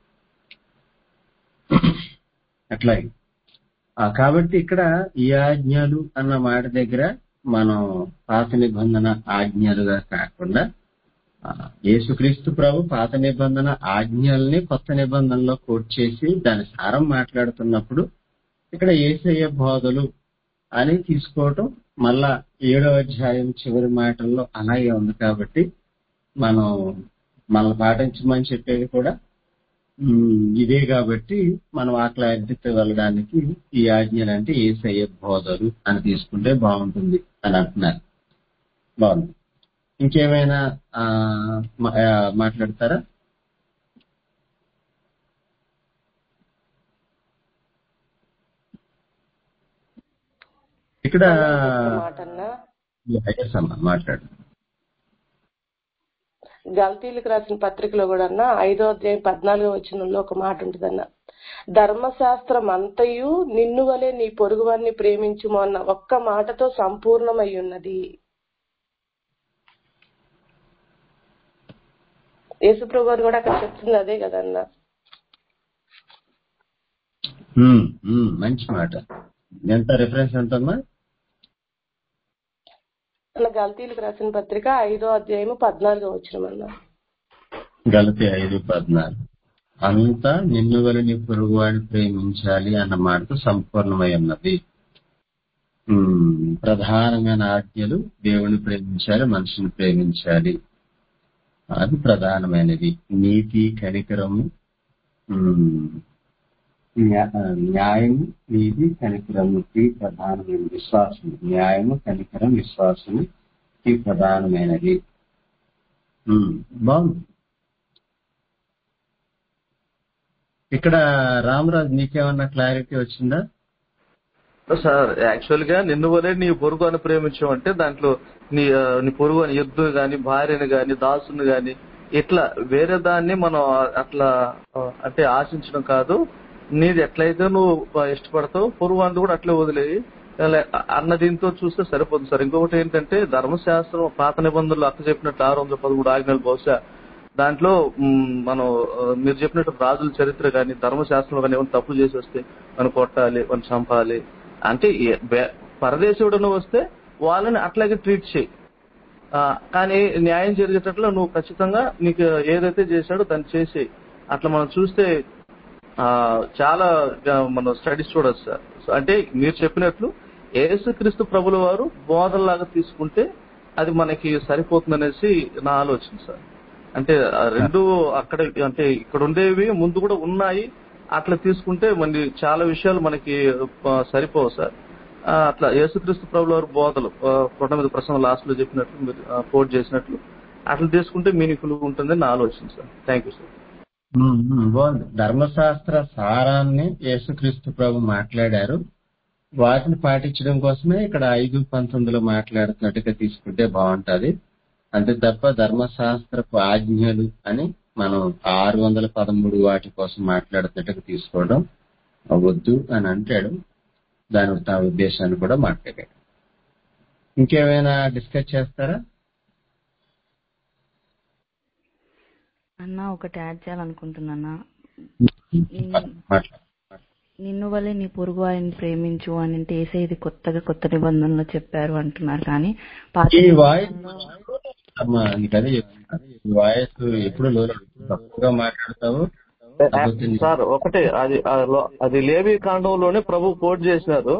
అట్లాగే ఆ, కాబట్టి ఇక్కడ ఈ ఆజ్ఞలు అన్న మాట దగ్గర మనం పాత నిబంధన ఆజ్ఞలుగా కాకుండా ఆ, యేసుక్రీస్తు ప్రభు పాత నిబంధన ఆజ్ఞల్ని కొత్త నిబంధనలో కోట్ చేసి దాని సారం మాట్లాడుతున్నప్పుడు ఇక్కడ ఏసయ్య బోధలు అని తీసుకోవటం మళ్ళా ఏడవ అధ్యాయం చివరి మాటల్లో అలాగే ఉంది కాబట్టి మనం మనల్ని పాటించమని చెప్పేది కూడా ఉమ్, ఇదే కాబట్టి మనం ఆ క్లారిటీతో వెళ్ళడానికి ఈ ఆజ్ఞలు అంటే ఏసయ్య బోధలు అని తీసుకుంటే బాగుంటుంది అని అంటున్నారు బాగుంది ఇంకేమైనా ఆ, మా- ఆ, మాట్లాడతారా ఇక్కడ ఇంకొక మాట అన్నా ఎస్ అమ్మా మాట్లాడు గల్తీలకు రాసిన పత్రికలో కూడా అన్న ఐదో అధ్యాయం పద్నాలుగో వచనంలో ఒక మాట ఉంటుందన్న ధర్మశాస్త్రం అంతయు నిన్ను వలె నీ పొరుగువారిని ప్రేమించుము అన్న ఒక్క మాటతో సంపూర్ణమై ఉన్నది యేసుప్రభు గారు కూడా అక్కడ చెప్తుంది అదే కదన్న ఉమ్, ఉమ్, మంచి మాట ఎంత రిఫరెన్స్ ఎంతమ్మా అన్న గల్తీలకు రాసిన పత్రిక ఐదో అధ్యాయము పద్నాలుగో వచనం అన్న గలతి ఐదు పద్నాలుగు అంతా నిన్ను వల్ల నీ పొరుగువాడిని ప్రేమించాలి అన్న మాటతో సంపూర్ణమై ఉన్నది ఉమ్, ప్రధానమైన ఆజ్ఞలు దేవుని ప్రేమించాలి మనిషిని ప్రేమించాలి అది ప్రధానమైనది నీతి కనికరము ఉమ్, న్యా- న్యాయము నీతి కనికరము ఈ ప్రధానమైన విశ్వాసం న్యాయము కనికరం విశ్వాసం ఈ ప్రధానమైనది ఉమ్, బాగుంది ఇక్కడ రామరాజు నీకేమన్నా క్లారిటీ వచ్చిందా సార్ యాక్చువల్ గా నిన్ను వలే నీ పొరుగు అని ప్రేమించామంటే దాంట్లో నీ ఆ, నీ పొరుగు అని ఎద్దుని గాని భార్యని గాని దాసుని గాని ఇట్లా వేరే దాన్ని మనం అట్లా ఆ, అంటే ఆశించడం కాదు నీది ఎట్లయితే నువ్వు ఆ, ఇష్టపడతావు పొరుగు అందు కూడా అట్లే వదిలేయి లే- అన్న దీంతో చూస్తే సరిపోతుంది సార్ ఇంకొకటి ఏంటంటే ధర్మశాస్త్రం పాత నిబంధనలు అక్క చెప్పినట్టు ఆరు వందల పదమూడు ఆజ్ఞలు బహుశా దాంట్లో మ్, మనం ఆ, మీరు చెప్పినట్టు రాజుల చరిత్ర కానీ ధర్మశాస్త్రంలో కానీ ఏమైనా తప్పు చేసి వస్తే మనం కొట్టాలి మనం చంపాలి అంటే ఏ- బే- పరదేశుడును వస్తే వాళ్ళని అట్లాగే ట్రీట్ చేయి ఆ, కానీ న్యాయం జరిగేటట్లు నువ్వు ఖచ్చితంగా నీకు ఏదైతే చేశాడో దాన్ని చేసేయి అట్లా మనం చూస్తే ఆ, చాలా ఆ, మనం స్టడీస్ చూడొచ్చు సార్ సో అంటే మీరు చెప్పినట్లు యేసుక్రీస్తు ప్రభుల వారు బోధనలాగా తీసుకుంటే అది మనకి సరిపోతుందనేసి నా ఆలోచన సార్ అంటే ఆ రెండు అక్కడ అంటే ఇక్కడ ఉండేవి ముందు కూడా ఉన్నాయి అట్లా తీసుకుంటే మళ్ళీ చాలా విషయాలు మనకి ఆ, సరిపోవు సార్ ఆ, అట్లా యేసుక్రీస్తు ప్రభుల వారి బోధలు ఆ, కొండ మీద ప్రసంగం లాస్ట్ లో చెప్పినట్లు మీరు కోట్ చేసినట్లు అట్లా తీసుకుంటే మీనింగ్ఫుల్ ఉంటుందని నా ఆలోచన sir thank you sir um, um, బాగుంది ధర్మశాస్త్ర సారాన్ని యేసుక్రీస్తు ప్రభు మాట్లాడారు వాటిని పాటించడం కోసమే ఇక్కడ ఐదు పంతొమ్మిదిలో మాట్లాడుతున్నట్టుగా తీసుకుంటే బాగుంటది అంతే తప్ప ధర్మశాస్త్రపు ఆజ్ఞలు అని మనం ఆరు వందల పదమూడు వాటి కోసం మాట్లాడుతున్నట్టుగా తీసుకోవడం వద్దు అని అంటాడు దాని తన ఉద్దేశాన్ని కూడా మాట్లాడాడు ఇంకేమైనా డిస్కస్ చేస్తారా అన్న ఒకటి యాడ్ చేయాలనుకుంటున్నానా మాట్లాడు నిన్ను వల్లే నీ పొరుగు వారిని ప్రేమించు అని అంటే ఏసే ఇది కొత్తగా కొత్త నిబంధనలో చెప్పారు అంటున్నారు కానీ పాత ఈ వాయిస్ నిబంధనలో అమ్మా నీకు అదే చెప్తున్నా ఈ వాయిస్ ఎప్పుడు లో తప్పుగా మాట్లాడతావు లేకపోతే నీ- సార్ ఒకటే అది ఆ లో- అది లేవి కాండంలోనే ప్రభు కోట్ చేసినారు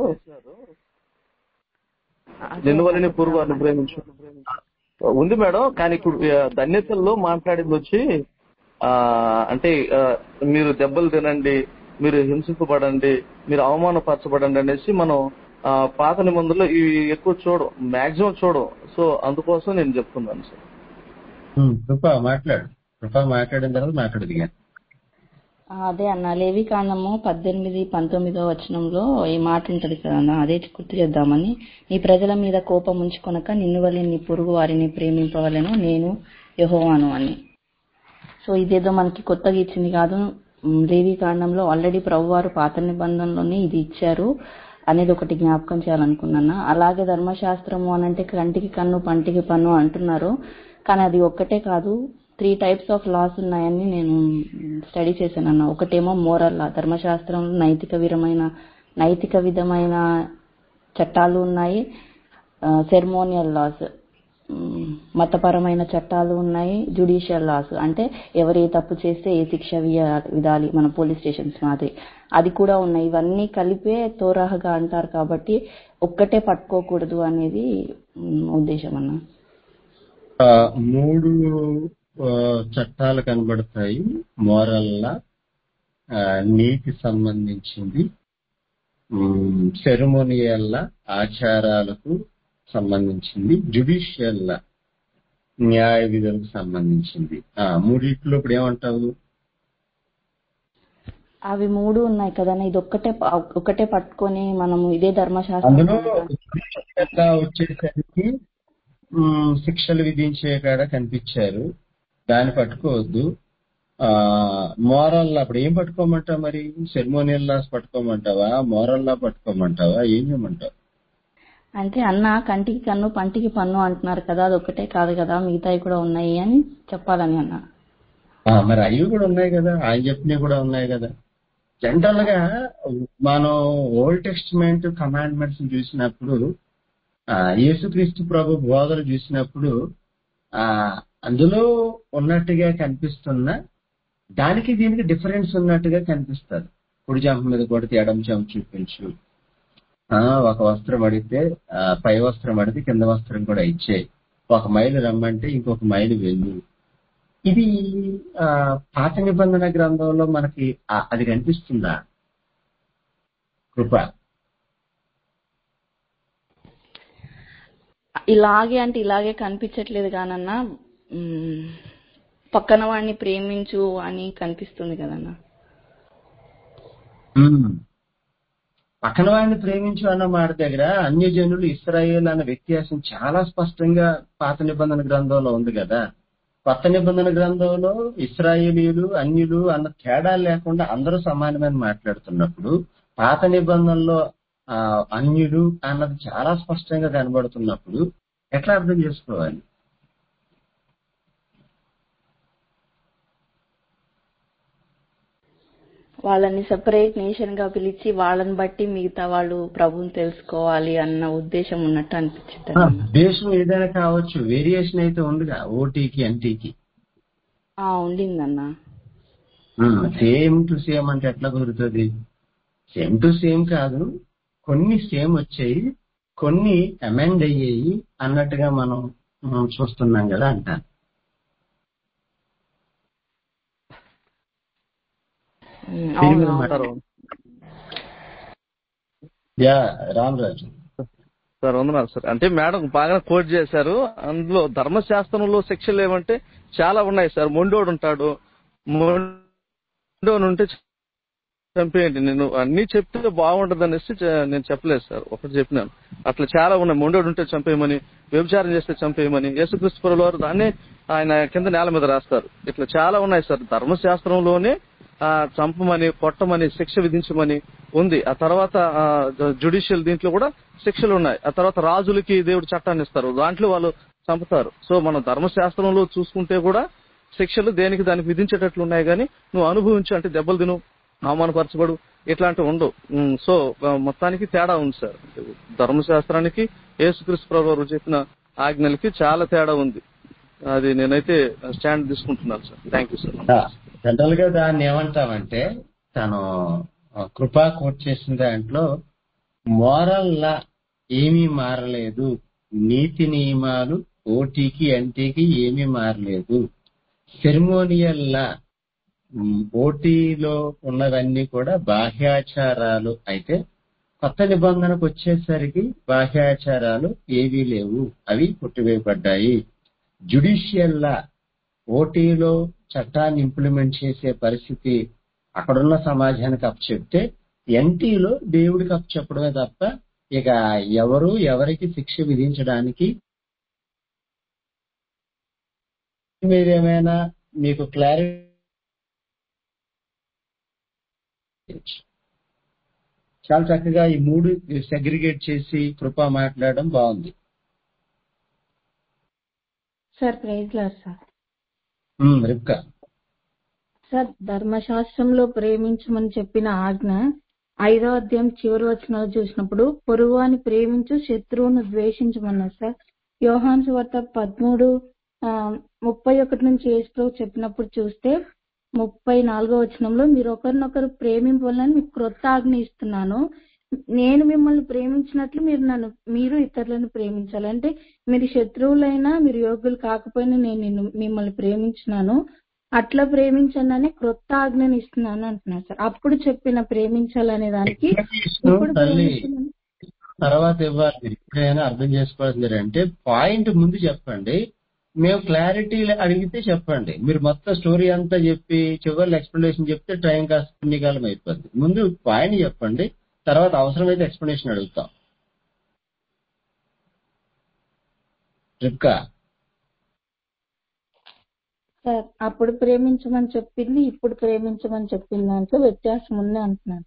అదే నిన్ను వల్ల నీ పురుగు అని ప్రేమించు ఉంది మేడం కానీ ఇప్పుడు ఆ, ధన్యతల్లో మాట్లాడింది వచ్చి ఆ అంటే ఆ, మీరు దెబ్బలు తినండి మీరు హింసింపబడండి మీరు అవమానపరచబడండి అనేసి మనం ఆ, పాత నిబంధనలో ఇవి ఎక్కువ చూడం మాక్సిమం చూడం సో అందుకోసం నేను చెప్తున్నాను సార్ ఉమ్, కృప మాట్లాడు కృప మాట్లాడిన తర్వాత మాట్లాడు దిగాను ఆ, అదే అన్న లేవి కాండము పద్దెనిమిది పంతొమ్మిదో వచనంలో ఈ మాట ఉంటది కదా అదే గుర్తు చేద్దామని నీ ప్రజల మీద కోపం ఉంచుకొనక నిన్ను వల్ల నీ పొరుగు వారిని ప్రేమింపవలను నేను యెహోవాను అని సో ఇదేదో మనకి కొత్తగా ఇచ్చింది కాదు ఉమ్, లేవి కాండంలో ఆల్రెడీ ప్రభువారు పాత నిబంధనలోనే ఇది ఇచ్చారు అనేది ఒకటి జ్ఞాపకం చేయాలనుకున్నాను అలాగే ధర్మశాస్త్రము అని అంటే కంటికి కన్ను పంటికి పన్ను అంటున్నారు కానీ అది ఒక్కటే కాదు త్రీ టైప్స్ ఆఫ్ లాస్ ఉన్నాయని నేను స్టడీ చేశానన్న ఒకటేమో మోరల్ లా ధర్మశాస్త్రంలో నైతిక విరమైన నైతిక విధమైన చట్టాలు ఉన్నాయి సెర్మోనియల్ లాస్ మతపరమైన చట్టాలు ఉన్నాయి జుడిషియల్ లాస్ అంటే ఎవరు ఏ తప్పు చేస్తే ఏ శిక్ష వియ- విధాలి మన పోలీస్ స్టేషన్స్ మాదిరి అది కూడా ఉన్నాయి ఇవన్నీ కలిపే తోరాహగా అంటారు కాబట్టి ఒక్కటే పట్టుకోకూడదు అనేది ఉమ్, ఉద్దేశం అన్న ఆ, మూడు ఆ, చట్టాలు కనబడతాయి మోరల్లా నీతి సంబంధించింది సెరమోనియల్ల ఆచారాలకు సంబంధించింది జుడిషియల్ న్యాయ విధులకు సంబంధించింది ఆ మూడిట్లో ఇప్పుడు ఏమంటావు అవి మూడు ఉన్నాయి కదన్నా ఇది ఒక్కటే ప- ఒక్కటే పట్టుకొని మనము ఇదే ధర్మశాస్త్రం అందులో అనగా ఇంకా వచ్చేసరికి ఉమ్, శిక్షలు విధించే కాడ కనిపించారు దాన్ని పట్టుకోవద్దు ఆ మోరల్ అప్పుడు ఏం పట్టుకోమంటావు మరి సెరమోనియల్ లాస్ పట్టుకోమంటావా మోరల్ లా పట్టుకోమంటావా ఏం చేయమంటావు అంటే అన్న కంటికి కన్ను పంటికి పన్ను అంటున్నారు కదా అది ఒక్కటే కాదు కదా మిగతావి కూడా ఉన్నాయి అని చెప్పాలని అన్న ఆ, మరి అవి కూడా ఉన్నాయి కదా ఆయన చెప్పినవి కూడా ఉన్నాయి కదా జనరల్ గా మనం ఓల్డ్ టెస్టిమెంట్ కమాండ్మెంట్స్ చూసినప్పుడు ఆ, యేసుక్రీస్తు ప్రభు బోధలు చూసినప్పుడు ఆ అందులో ఉన్నట్టుగా కనిపిస్తున్న దానికి దీనికి డిఫరెన్స్ ఉన్నట్టుగా కనిపిస్తుంది కుడి జంప మీద కొడితే ఎడం చెంప చూపించు ఆ ఒక వస్త్రం అడిగితే ఆ, పై వస్త్రం అడిగితే కింద వస్త్రం కూడా ఇచ్చేయి ఒక మైలు రమ్మంటే ఇంకొక మైలు వెళ్ళు ఇది ఆ, పాత నిబంధన గ్రంథంలో మనకి ఆ- అది కనిపిస్తుందా కృప ఇలాగే అంటే ఇలాగే కనిపించట్లేదు కానన్నా మ్, పక్కన వాడిని ప్రేమించు అని కనిపిస్తుంది కదన్నా ఉమ్. పక్కన వాడిని ప్రేమించు అన్న మాట దగ్గర అన్యజనులు ఇస్రాయేల్ అన్న వ్యత్యాసం చాలా స్పష్టంగా పాత నిబంధన గ్రంథంలో ఉంది కదా కొత్త నిబంధన గ్రంథంలో ఇస్రాయేలీలు అన్యులు అన్న తేడా లేకుండా అందరూ సమానమని మాట్లాడుతున్నప్పుడు పాత నిబంధనలో ఆ, అన్యులు అన్నది చాలా స్పష్టంగా కనబడుతున్నప్పుడు ఎట్లా అర్థం చేసుకోవాలి వాళ్ళని సెపరేట్ నేషన్ గా పిలిచి వాళ్ళని బట్టి మిగతా వాళ్ళు ప్రభుని తెలుసుకోవాలి అన్న ఉద్దేశం ఉన్నట్టు అనిపించింది ఆ, అన్న. దేశం ఏదైనా కావచ్చు వేరియేషన్ అయితే ఉందిగా ఓటీకి ఎన్టీకి ఆ ఉండిందన్న సేమ్ టు సేమ్ అంటే ఎట్లా కుదురుతుంది సేమ్ టు సేమ్ కాదు కొన్ని సేమ్ వచ్చాయి కొన్ని అమెండ్ అయ్యాయి అన్నట్టుగా మనం మనం చూస్తున్నాం కదా అంటాను మ్, దీని అవును మీద అవును మాట- సార్ యా రామరాజు సార్ వందనాలు సార్ అంటే మేడం బాగా కోట్ చేశారు అందులో ధర్మశాస్త్రంలో శిక్షలు ఏమంటే చాలా ఉన్నాయి సార్ మొండోడు ఉంటాడు మొండోడు ఉంటే చంపేయండి నేను అన్ని చెప్తే బాగుంటది అనేసి చె- నేను చెప్పలేదు సార్ ఒకటి చెప్పినాను అట్లా చాలా ఉన్నాయి మొండోడు ఉంటే చంపేయమని వ్యభిచారం చేస్తే చంపేయమని యేసుక్రీస్తు వారు దాన్ని ఆయన కింద నేల మీద రాస్తారు ఇట్లా చాలా ఉన్నాయి సార్ ధర్మశాస్త్రంలోనే ఆ, చంపమని కొట్టమని శిక్ష విధించమని ఉంది ఆ తర్వాత జుడిషియల్ దీంట్లో కూడా శిక్షలు ఉన్నాయి ఆ తర్వాత రాజులకి దేవుడు చట్టాన్ని ఇస్తారు దాంట్లో వాళ్ళు చంపుతారు సో మన ధర్మశాస్త్రంలో చూసుకుంటే కూడా శిక్షలు దేనికి దానికి విధించేటట్లు ఉన్నాయి కానీ నువ్వు అనుభవించు అంటే దెబ్బలు తిను అవమానపరచబడు ఇట్లాంటివి ఉండవు ఉమ్, సో ఆ, మొత్తానికి తేడా ఉంది సార్ ధర్మశాస్త్రానికి యేసుక్రీస్తు ప్రభు వారు చెప్పిన ఆజ్ఞలకి చాలా తేడా ఉంది అది నేనైతే స్టాండ్ తీసుకుంటున్నాను sir thank you sir general గా దాన్ని ఏమంటామంటే తను ఆ, కృపా కోట్ చేసిన దాంట్లో మోరల్ లా ఏమీ మారలేదు నీతి నియమాలు ఓటీకి ఎన్టీకి ఏమీ మారలేదు సెరిమోనియల్ లా ఉమ్, ఓటీలో ఉన్నవన్నీ కూడా బాహ్యాచారాలు అయితే కొత్త నిబంధనకు వచ్చేసరికి బాహ్యాచారాలు ఏవీ లేవు అవి కొట్టివేయబడ్డాయి జుడిషియల్ లా ఓటీలో చట్టాన్ని ఇంప్లిమెంట్ చేసే పరిస్థితి అక్కడున్న సమాజానికి అప్పచెప్తే ఎన్టీలో దేవుడికి అప్పచెప్పడమే తప్ప ఇక ఎవరు ఎవరికి శిక్ష విధించడానికి మీరేమైనా మీకు క్లారిటీ చాలా చక్కగా ఈ మూడు సెగ్రిగేట్ చేసి కృప మాట్లాడడం బాగుంది sir praise Lord sir um, Ribka sir ధర్మశాస్త్రంలో ప్రేమించమని చెప్పిన ఆజ్ఞ ఐదో అధ్యాయం చివరి వచనాలు చూసినప్పుడు పొరుగువాని ప్రేమించు శత్రువును ద్వేషించమన్నారు సార్ యోహాన్ వార్త పదమూడు ఆ, ముప్పై ఒకటి నుంచి యేసు చెప్పినప్పుడు చూస్తే ముప్పై నాలుగో వచనంలో మీరు ఒకరినొకరు ప్రేమింపాలని మీకు క్రొత్త ఆజ్ఞ ఇస్తున్నాను నేను మిమ్మల్ని ప్రేమించినట్లు మీరు నన్ను మీరు ఇతరులను ప్రేమించాలి అంటే మీరు శత్రువులైనా మీరు యోగ్యులు కాకపోయినా నేను నిన్ను మిమ్మల్ని ప్రేమించినాను అట్లా ప్రేమించండి అని క్రొత్త ఆజ్ఞని ఇస్తున్నాను అంటున్నారు సార్ అప్పుడు చెప్పిన ప్రేమించాలనే దానికి ఇప్పుడు తల్లి ప్రేమించమని తర్వాత ఇవ్వాలి మీరు ఎప్పుడైనా అర్థం చేసుకోవాల్సింది అంటే పాయింట్ ముందు చెప్పండి మేము క్లారిటీ అడిగితే చెప్పండి మీరు మొత్తం స్టోరీ అంతా చెప్పి చివరి ఎక్స్ప్లెనేషన్ చెప్తే టైం కాస్త పుణ్యకాలం అయిపోద్ది ముందు పాయింట్ చెప్పండి తర్వాత అవసరమైతే ఎక్స్ప్లెనేషన్ అడుగుతాం రిప్కా సార్ అప్పుడు ప్రేమించమని చెప్పింది ఇప్పుడు ప్రేమించమని చెప్పిన దాంట్లో వ్యత్యాసం ఉంది అంటున్నాను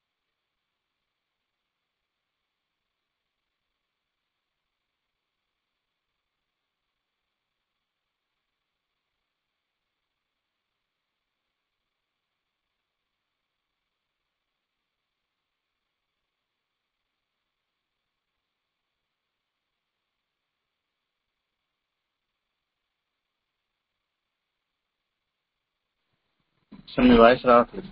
సార్ మీ వాయిస్ రావట్లేదు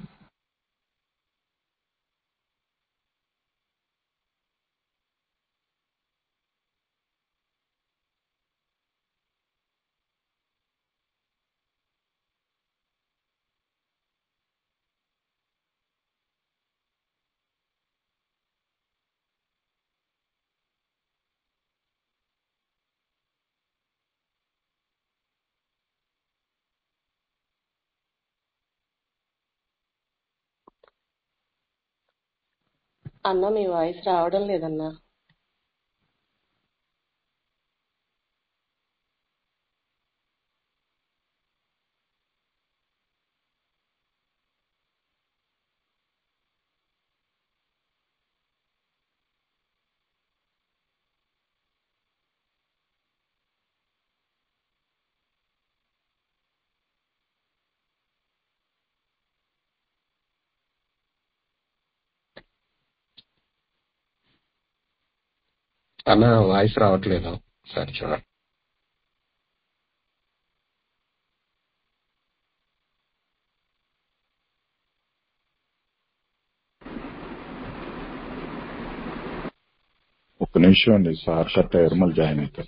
అన్న మీ వాయిస్ రావడం లేదన్నా అన్న వాయిస్ రావట్లేదు సరే చూడండి ఒక్క నిమిషం అండి సార్ కట్ అయ్యారు మళ్ళీ జాయిన్ అవుతారు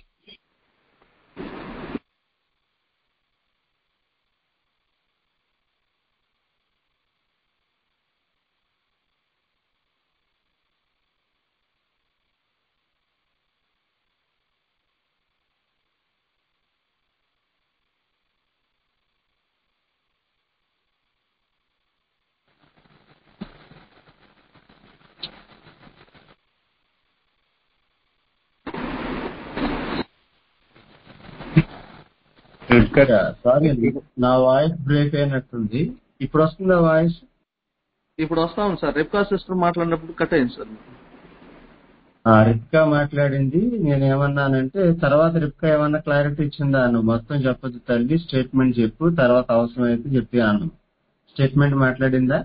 రిప్కా సారీ నా వాయిస్ బ్రేక్ అయినట్టుంది ఇప్పుడు వస్తుందా వాయిస్ ఇప్పుడు వస్తాం సార్ రేపుకా సిస్టర్ మాట్లాడినప్పుడు కట్ అయింది సార్ ఆ రిప్కా మాట్లాడింది నేను ఏమన్నానంటే తర్వాత రిప్కా ఏమన్నా క్లారిటీ ఇచ్చిందా నువ్వు మొత్తం చెప్పొద్దు తల్లి స్టేట్మెంట్ చెప్పు తర్వాత అవసరమైతే చెప్పి అను స్టేట్మెంట్ మాట్లాడిందా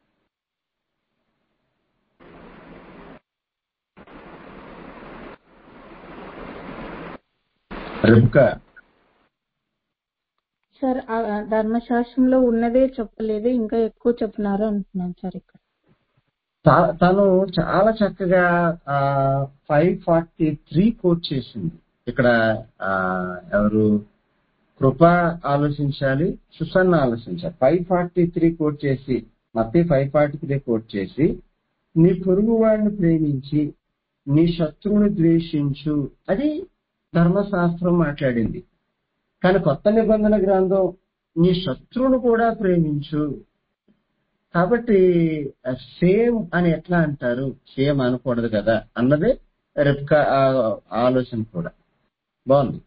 రిప్కా సార్ ఆ ధర్మశాస్త్రంలో ఉన్నదే చెప్పలేదు ఇంకా ఎక్కువ చెప్తున్నారు అంటున్నాను సార్ ఇక్కడ తా- తను చాలా చక్కగా ఫైవ్ ఫార్టీ త్రీ కోట్ చేసింది ఇక్కడ ఆ, ఎవరు కృప ఆలోచించాలి సుసన్న ఆలోచించాలి ఫైవ్ ఫార్టీ త్రీ కోట్ చేసి మత్తి ఫైవ్ ఫార్టీ త్రీ కోట్ చేసి నీ పొరుగు వాడిని ప్రేమించి నీ శత్రువుని ద్వేషించు అది ధర్మశాస్త్రం మాట్లాడింది కానీ కొత్త నిబంధన గ్రంథం నీ శత్రువును కూడా ప్రేమించు కాబట్టి సేమ్ అని ఎట్లా అంటారు సేమ్ అనకూడదు కదా అన్నదే రెప్కా ఆ- ఆలోచన కూడా బాగుంది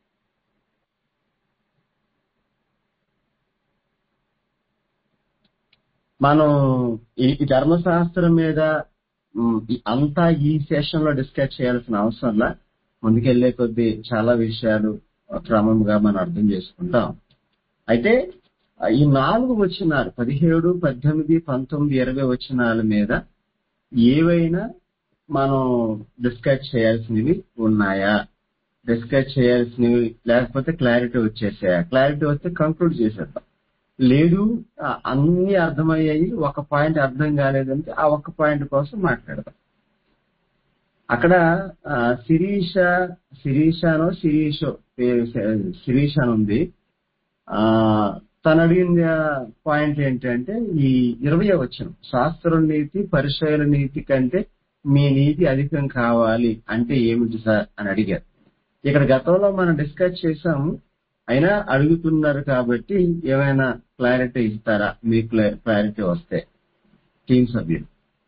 మనం ఈ ఈ ధర్మశాస్త్రం మీద ఉమ్, ఈ- అంతా ఈ సెషన్ లో డిస్కస్ చేయాల్సిన అవసరంలా ముందుకెళ్లే కొద్దీ చాలా విషయాలు క్రమంగా మనం అర్థం చేసుకుంటాం అయితే ఆ, ఈ నాలుగు వచనాలు పదిహేడు పద్దెనిమిది పంతొమ్మిది ఇరవై వచనాల మీద ఏవైనా మనం డిస్కస్ చేయాల్సినవి ఉన్నాయా డిస్కస్ చేయాల్సినవి లేకపోతే క్లారిటీ వచ్చేసాయా క్లారిటీ వస్తే కంక్లూడ్ చేసేద్దాం లేదు ఆ, అన్ని అర్థమయ్యాయి ఒక పాయింట్ అర్థం కాలేదంటే ఆ ఒక్క పాయింట్ కోసం మాట్లాడదాం అక్కడ ఆ, శిరీష శిరీషానో శిరీషో పేరు శ- శిరీష అని ఉంది ఆ తను అడిగిన పాయింట్ ఏంటంటే ఈ ఇరవై వచ్చిన శాస్త్రం నీతి పరిశైల నీతి కంటే మీ నీతి అధికం కావాలి అంటే ఏమిటి సార్ అని అడిగారు ఇక్కడ గతంలో మనం డిస్కస్ చేసాము అయినా అడుగుతున్నారు కాబట్టి ఏమైనా క్లారిటీ ఇస్తారా మీ క్లారిటీ వస్తే టీమ్ సభ్యులు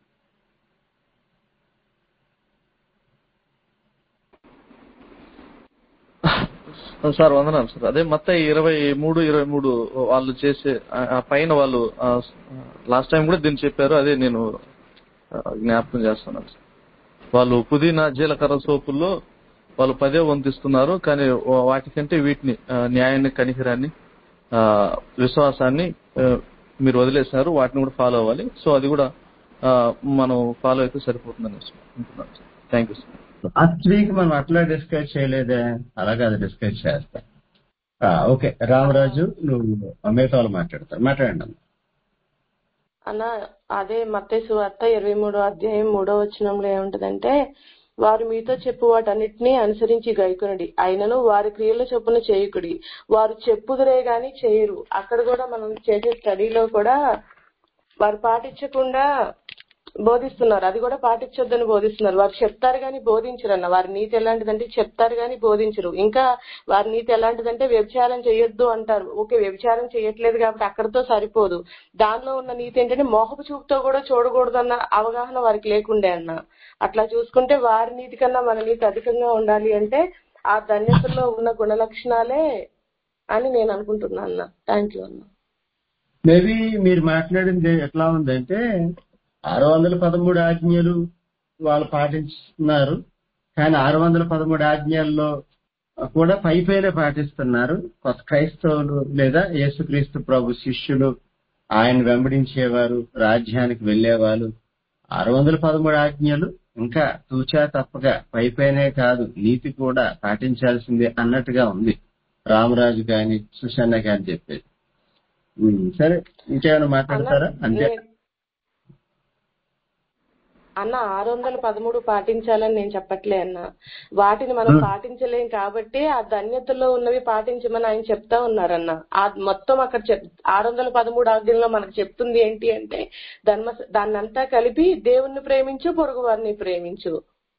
సార్ వందనాలు సార్ అదే మొత్తం ఇరవై మూడు ఇరవై మూడు వాళ్ళు చేసే ఆ- ఆ పైన వాళ్ళు లాస్ట్ టైం కూడా దీన్ని చెప్పారు అదే నేను ఆ, జ్ఞాపకం చేస్తున్నాను సార్ వాళ్ళు పుదీనా జీలకర్ర సోపుల్లో వాళ్ళు పదే వంతిస్తున్నారు కానీ వా- వాటికంటే వీటిని ఆ, న్యాయాన్ని కనికరాన్ని ఆ, విశ్వాసాన్ని ఆ, మీరు వదిలేశారు వాటిని కూడా ఫాలో అవ్వాలి సో అది కూడా ఆ, మనం ఫాలో అయితే సరిపోతుందని అనుకుంటున్నాను sir thank you sir last week మనం అట్లా డిస్కస్ చేయలేదే అలాగే అది డిస్కస్ చేస్తా ఆ, ఓకే రామరాజు నువ్వు మిగతా వాళ్ళు మాట్లాడతారు మాట్లాడండి అమ్మా. అన్న అదే మత్తయి వార్త ఇరవై మూడో అధ్యాయం మూడో వచనంలో ఏముంటదంటే వారు మీతో చెప్పు వాటన్నిటినీ అనుసరించి గైకొనుడి అయినను వారి క్రియల చొప్పున చేయుకుడి వారు చెప్పుదురే గాని చేయరు అక్కడ కూడా మనం చేసే స్టడీలో కూడా వారు పాటించకుండా బోధిస్తున్నారు అది కూడా పాటించొద్దని బోధిస్తున్నారు వారు చెప్తారు కానీ బోధించరు అన్న వారి నీతి ఎలాంటిదంటే చెప్తారు కానీ బోధించరు ఇంకా వారి నీతి ఎలాంటిదంటే వ్యభిచారం చేయొద్దు అంటారు ఓకే వ్యభిచారం చేయట్లేదు కాబట్టి అక్కడతో సరిపోదు దానిలో ఉన్న నీతి ఏంటంటే మోహపు చూపుతో కూడా చూడకూడదన్న అవగాహన వారికి లేకుండే అన్న అట్లా చూసుకుంటే వారి నీతి కన్నా మన నీతి అధికంగా ఉండాలి అంటే ఆ ధన్యతలో ఉన్న గుణ లక్షణాలే అని నేను అనుకుంటున్నా అన్న థ్యాంక్ యూ అన్న మేబీ మీరు మాట్లాడింది ఎట్లా ఉందంటే ఆరు వందల పదమూడు ఆజ్ఞలు వాళ్ళు పాటిస్తున్నారు కానీ ఆరు వందల పదమూడు ఆజ్ఞల్లో కూడా పై పైన పాటిస్తున్నారు కొత్త క్రైస్తవులు లేదా యేసుక్రీస్తు ప్రభు శిష్యులు ఆయన వెంబడించేవారు రాజ్యానికి వెళ్లేవారు ఆరు వందల పదమూడు ఆజ్ఞలు ఇంకా తూచా తప్పగా పై పైనే కాదు నీతి కూడా పాటించాల్సిందే అన్నట్టుగా ఉంది రామరాజు గాని సుషన్న గాని చెప్పేది ఉమ్, సరే ఇంకేమైనా మాట్లాడతారా అంతే నే- అన్న ఆరు వందల పదమూడు పాటించాలని నేను చెప్పట్లే అన్న వాటిని మనం పాటించలేం కాబట్టి ఆ ధన్యతలో ఉన్నవి పాటించమని ఆయన చెప్తా ఉన్నారన్న ఆ మొత్తం అక్కడ చెప్ ఆరు వందల పదమూడు ఆజ్ఞల్లో మనకు చెప్తుంది ఏంటి అంటే ధర్మ దాన్నంతా కలిపి దేవుణ్ణి ప్రేమించు పొరుగు వారిని ప్రేమించు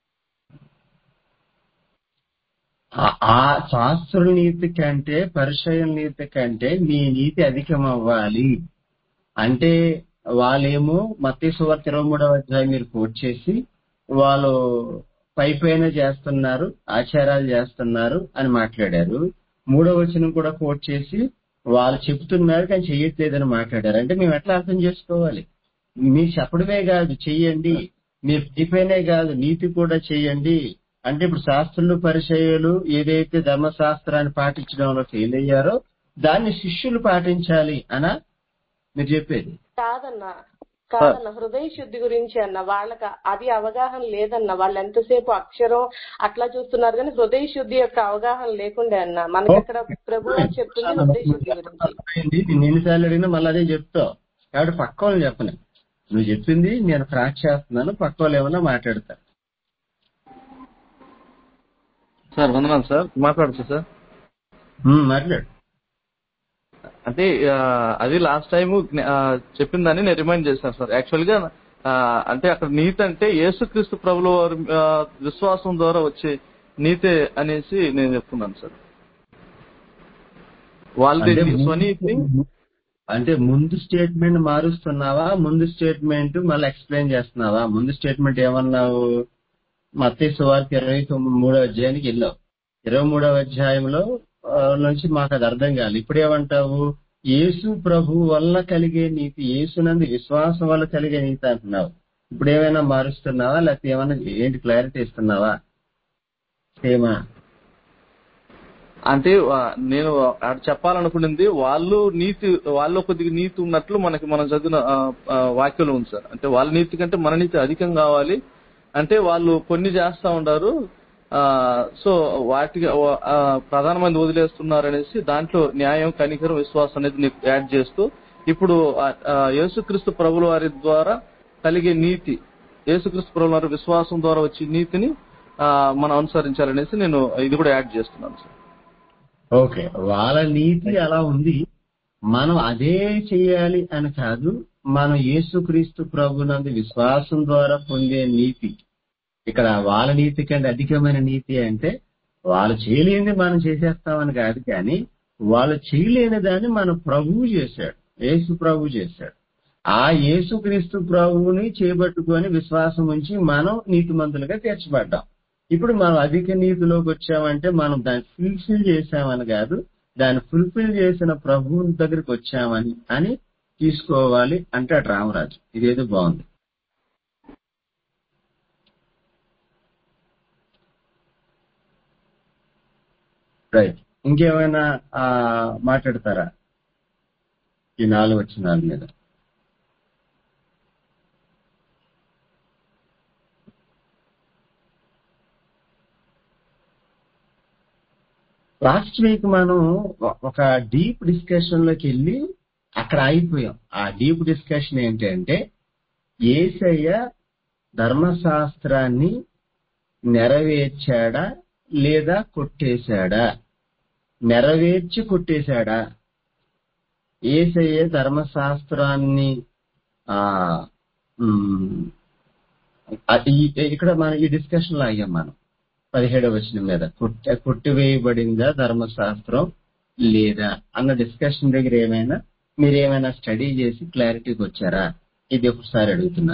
ఆ- ఆ శాస్త్రుల నీతి కంటే పరిచయం నీతి కంటే నీ నీతి అధికం అవ్వాలి అంటే వాళ్ళేమో మత్తి సువార్త ఇరవై మూడవ అధ్యాయం మీరు కోట్ చేసి వాళ్ళు పై పైన చేస్తున్నారు ఆచారాలు చేస్తున్నారు అని మాట్లాడారు మూడవ వచనం కూడా కోట్ చేసి వాళ్ళు చెప్తున్నారు కానీ చెయ్యట్లేదని మాట్లాడారు అంటే మేము ఎట్లా అర్థం చేసుకోవాలి మీరు చెప్పడమే కాదు చెయ్యండి మీరు పైపైనే కాదు నీతి కూడా చెయ్యండి అంటే ఇప్పుడు శాస్త్రులు పరిచయాలు ఏదైతే ధర్మశాస్త్రాన్ని పాటించడంలో ఫెయిల్ అయ్యారో దాన్ని శిష్యులు పాటించాలి అనా మీరు చెప్పేది కాదన్న కాదన్న హృదయ శుద్ధి గురించి అన్న వాళ్ళకి అది అవగాహన లేదన్న వాళ్ళు ఎంతసేపు అక్షరం అట్లా చూస్తున్నారు కానీ హృదయ శుద్ధి యొక్క అవగాహన లేకుండే అన్న మనకి అక్కడ ప్రభు వారు చెప్తుంది హృదయ శుద్ధి గురించి అర్థమైంది. నేను ఎన్నిసార్లు అడిగినా మళ్ళీ అదే చెప్తావు కాబట్టి పక్క వాళ్ళు చెప్పను నువ్వు చెప్పింది నేను క్రాక్ చేస్తున్నాను పక్క వాళ్ళు ఏమన్నా మాట్లాడతారు సార్ వందనాలు సార్ మాట్లాడచ్చు సార్ ఉమ్, మాట్లాడు అంటే ఆ, అది లాస్ట్ టైం చెప్పిందని నేను రిమైండ్ చేశాను సార్ యాక్చువల్ గా ఆ, అంటే అక్కడ నీతి అంటే యేసుక్రీస్తు ప్రభుల వారి ఆ, విశ్వాసం ద్వారా వచ్చే నీతే అనేసి నేను చెప్తున్నాను సార్ వాళ్ళది అంటే ముందు- స్వనీతి అంటే ముందు స్టేట్మెంట్ మారుస్తున్నావా ముందు స్టేట్మెంట్ మళ్ళీ ఎక్స్ప్లెయిన్ చేస్తున్నావా ముందు స్టేట్మెంట్ ఏమన్నావు మత్తే సువార్త ఇరవై తొమ్మిది మూడో అధ్యాయానికి వెళ్ళావు ఇరవై మూడవ అధ్యాయంలో ఆ, నుంచి మాకు అది అర్థం కాదు ఇప్పుడు ఏమంటావు యేసు ప్రభు వల్ల కలిగే నీతి యేసునందు విశ్వాసం వల్ల కలిగే నీతి అంటున్నావు ఇప్పుడు ఏమైనా మారుస్తున్నావా లేకపోతే ఏమైనా ఏంటి క్లారిటీ ఇస్తున్నావా సేమా అంటే ఆ, నేను అక్కడ చెప్పాలనుకున్నది వాళ్ళు నీతి వాళ్ళు కొద్దిగా నీతి ఉన్నట్లు మనకి మనం చదివిన ఆ, ఆ, వాక్యంలో ఉంది సార్ అంటే వాళ్ళ నీతి కంటే మన నీతి అధికం కావాలి అంటే వాళ్ళు కొన్ని చేస్తా ఉంటారు ఆ, సో వాటికి ఆ, ప్రధానమంది వదిలేస్తున్నారు అనేసి దాంట్లో న్యాయం కనికరం విశ్వాసం అనేది నీకు యాడ్ చేస్తూ ఇప్పుడు ఆ, ఆ, యేసుక్రీస్తు ప్రభుల వారి ద్వారా కలిగే నీతి యేసుక్రీస్తు ప్రభుల వారి విశ్వాసం ద్వారా వచ్చే నీతిని ఆ, మనం అనుసరించాలనేసి నేను ఇది కూడా యాడ్ చేస్తున్నాను సార్ ఓకే వాళ్ళ నీతి అలా ఉంది మనం అదే చేయాలి అని కాదు మనం యేసుక్రీస్తు ప్రభునందు విశ్వాసం ద్వారా పొందే నీతి ఇక్కడ వాళ్ళ నీతి కంటే అధికమైన నీతి అంటే వాళ్ళు చేయలేనిది మనం చేసేస్తామని కాదు కానీ వాళ్ళు చేయలేని దాన్ని మన ప్రభువు చేశాడు యేసు ప్రభు చేశాడు ఆ యేసుక్రీస్తు ప్రభువుని చేపట్టుకొని విశ్వాసం ఉంచి మనం నీతిమంతులుగా తీర్చబడ్డాం ఇప్పుడు మనం అధిక నీతిలోకి వచ్చామంటే మనం దాన్ని ఫుల్ఫిల్ చేశామని కాదు దాన్ని ఫుల్ఫిల్ చేసిన ప్రభువు దగ్గరికి వచ్చామని అని తీసుకోవాలి అంటాడు రామరాజు ఇదేదో బాగుంది రైట్ ఇంకేమైనా ఆ, మాట్లాడతారా ఈ నాలుగు వచ్చినాల మీద లాస్ట్ వీక్ మనం ఒ- ఒక డీప్ డిస్కషన్ లోకి వెళ్ళి అక్కడ ఆగిపోయాం ఆ డీప్ డిస్కషన్ ఏంటంటే ఏసయ్య ధర్మశాస్త్రాన్ని నెరవేర్చాడా లేదా కొట్టేశాడా నెరవేర్చి కొట్టేశాడా ఏసయ్య ధర్మశాస్త్రాన్ని ఆ ఉమ్, ఆ- ఈ- ఇక్కడ మనం ఈ డిస్కషన్ లో అయ్యాం మనం పదిహేడవ వచనం మీద కొట్ట కొట్టివేయబడిందా ధర్మశాస్త్రం లేదా అన్న డిస్కషన్ దగ్గర ఏమైనా మీరు ఏమైనా స్టడీ చేసి క్లారిటీకి వచ్చారా ఇది ఒకసారి అడుగుతున్నా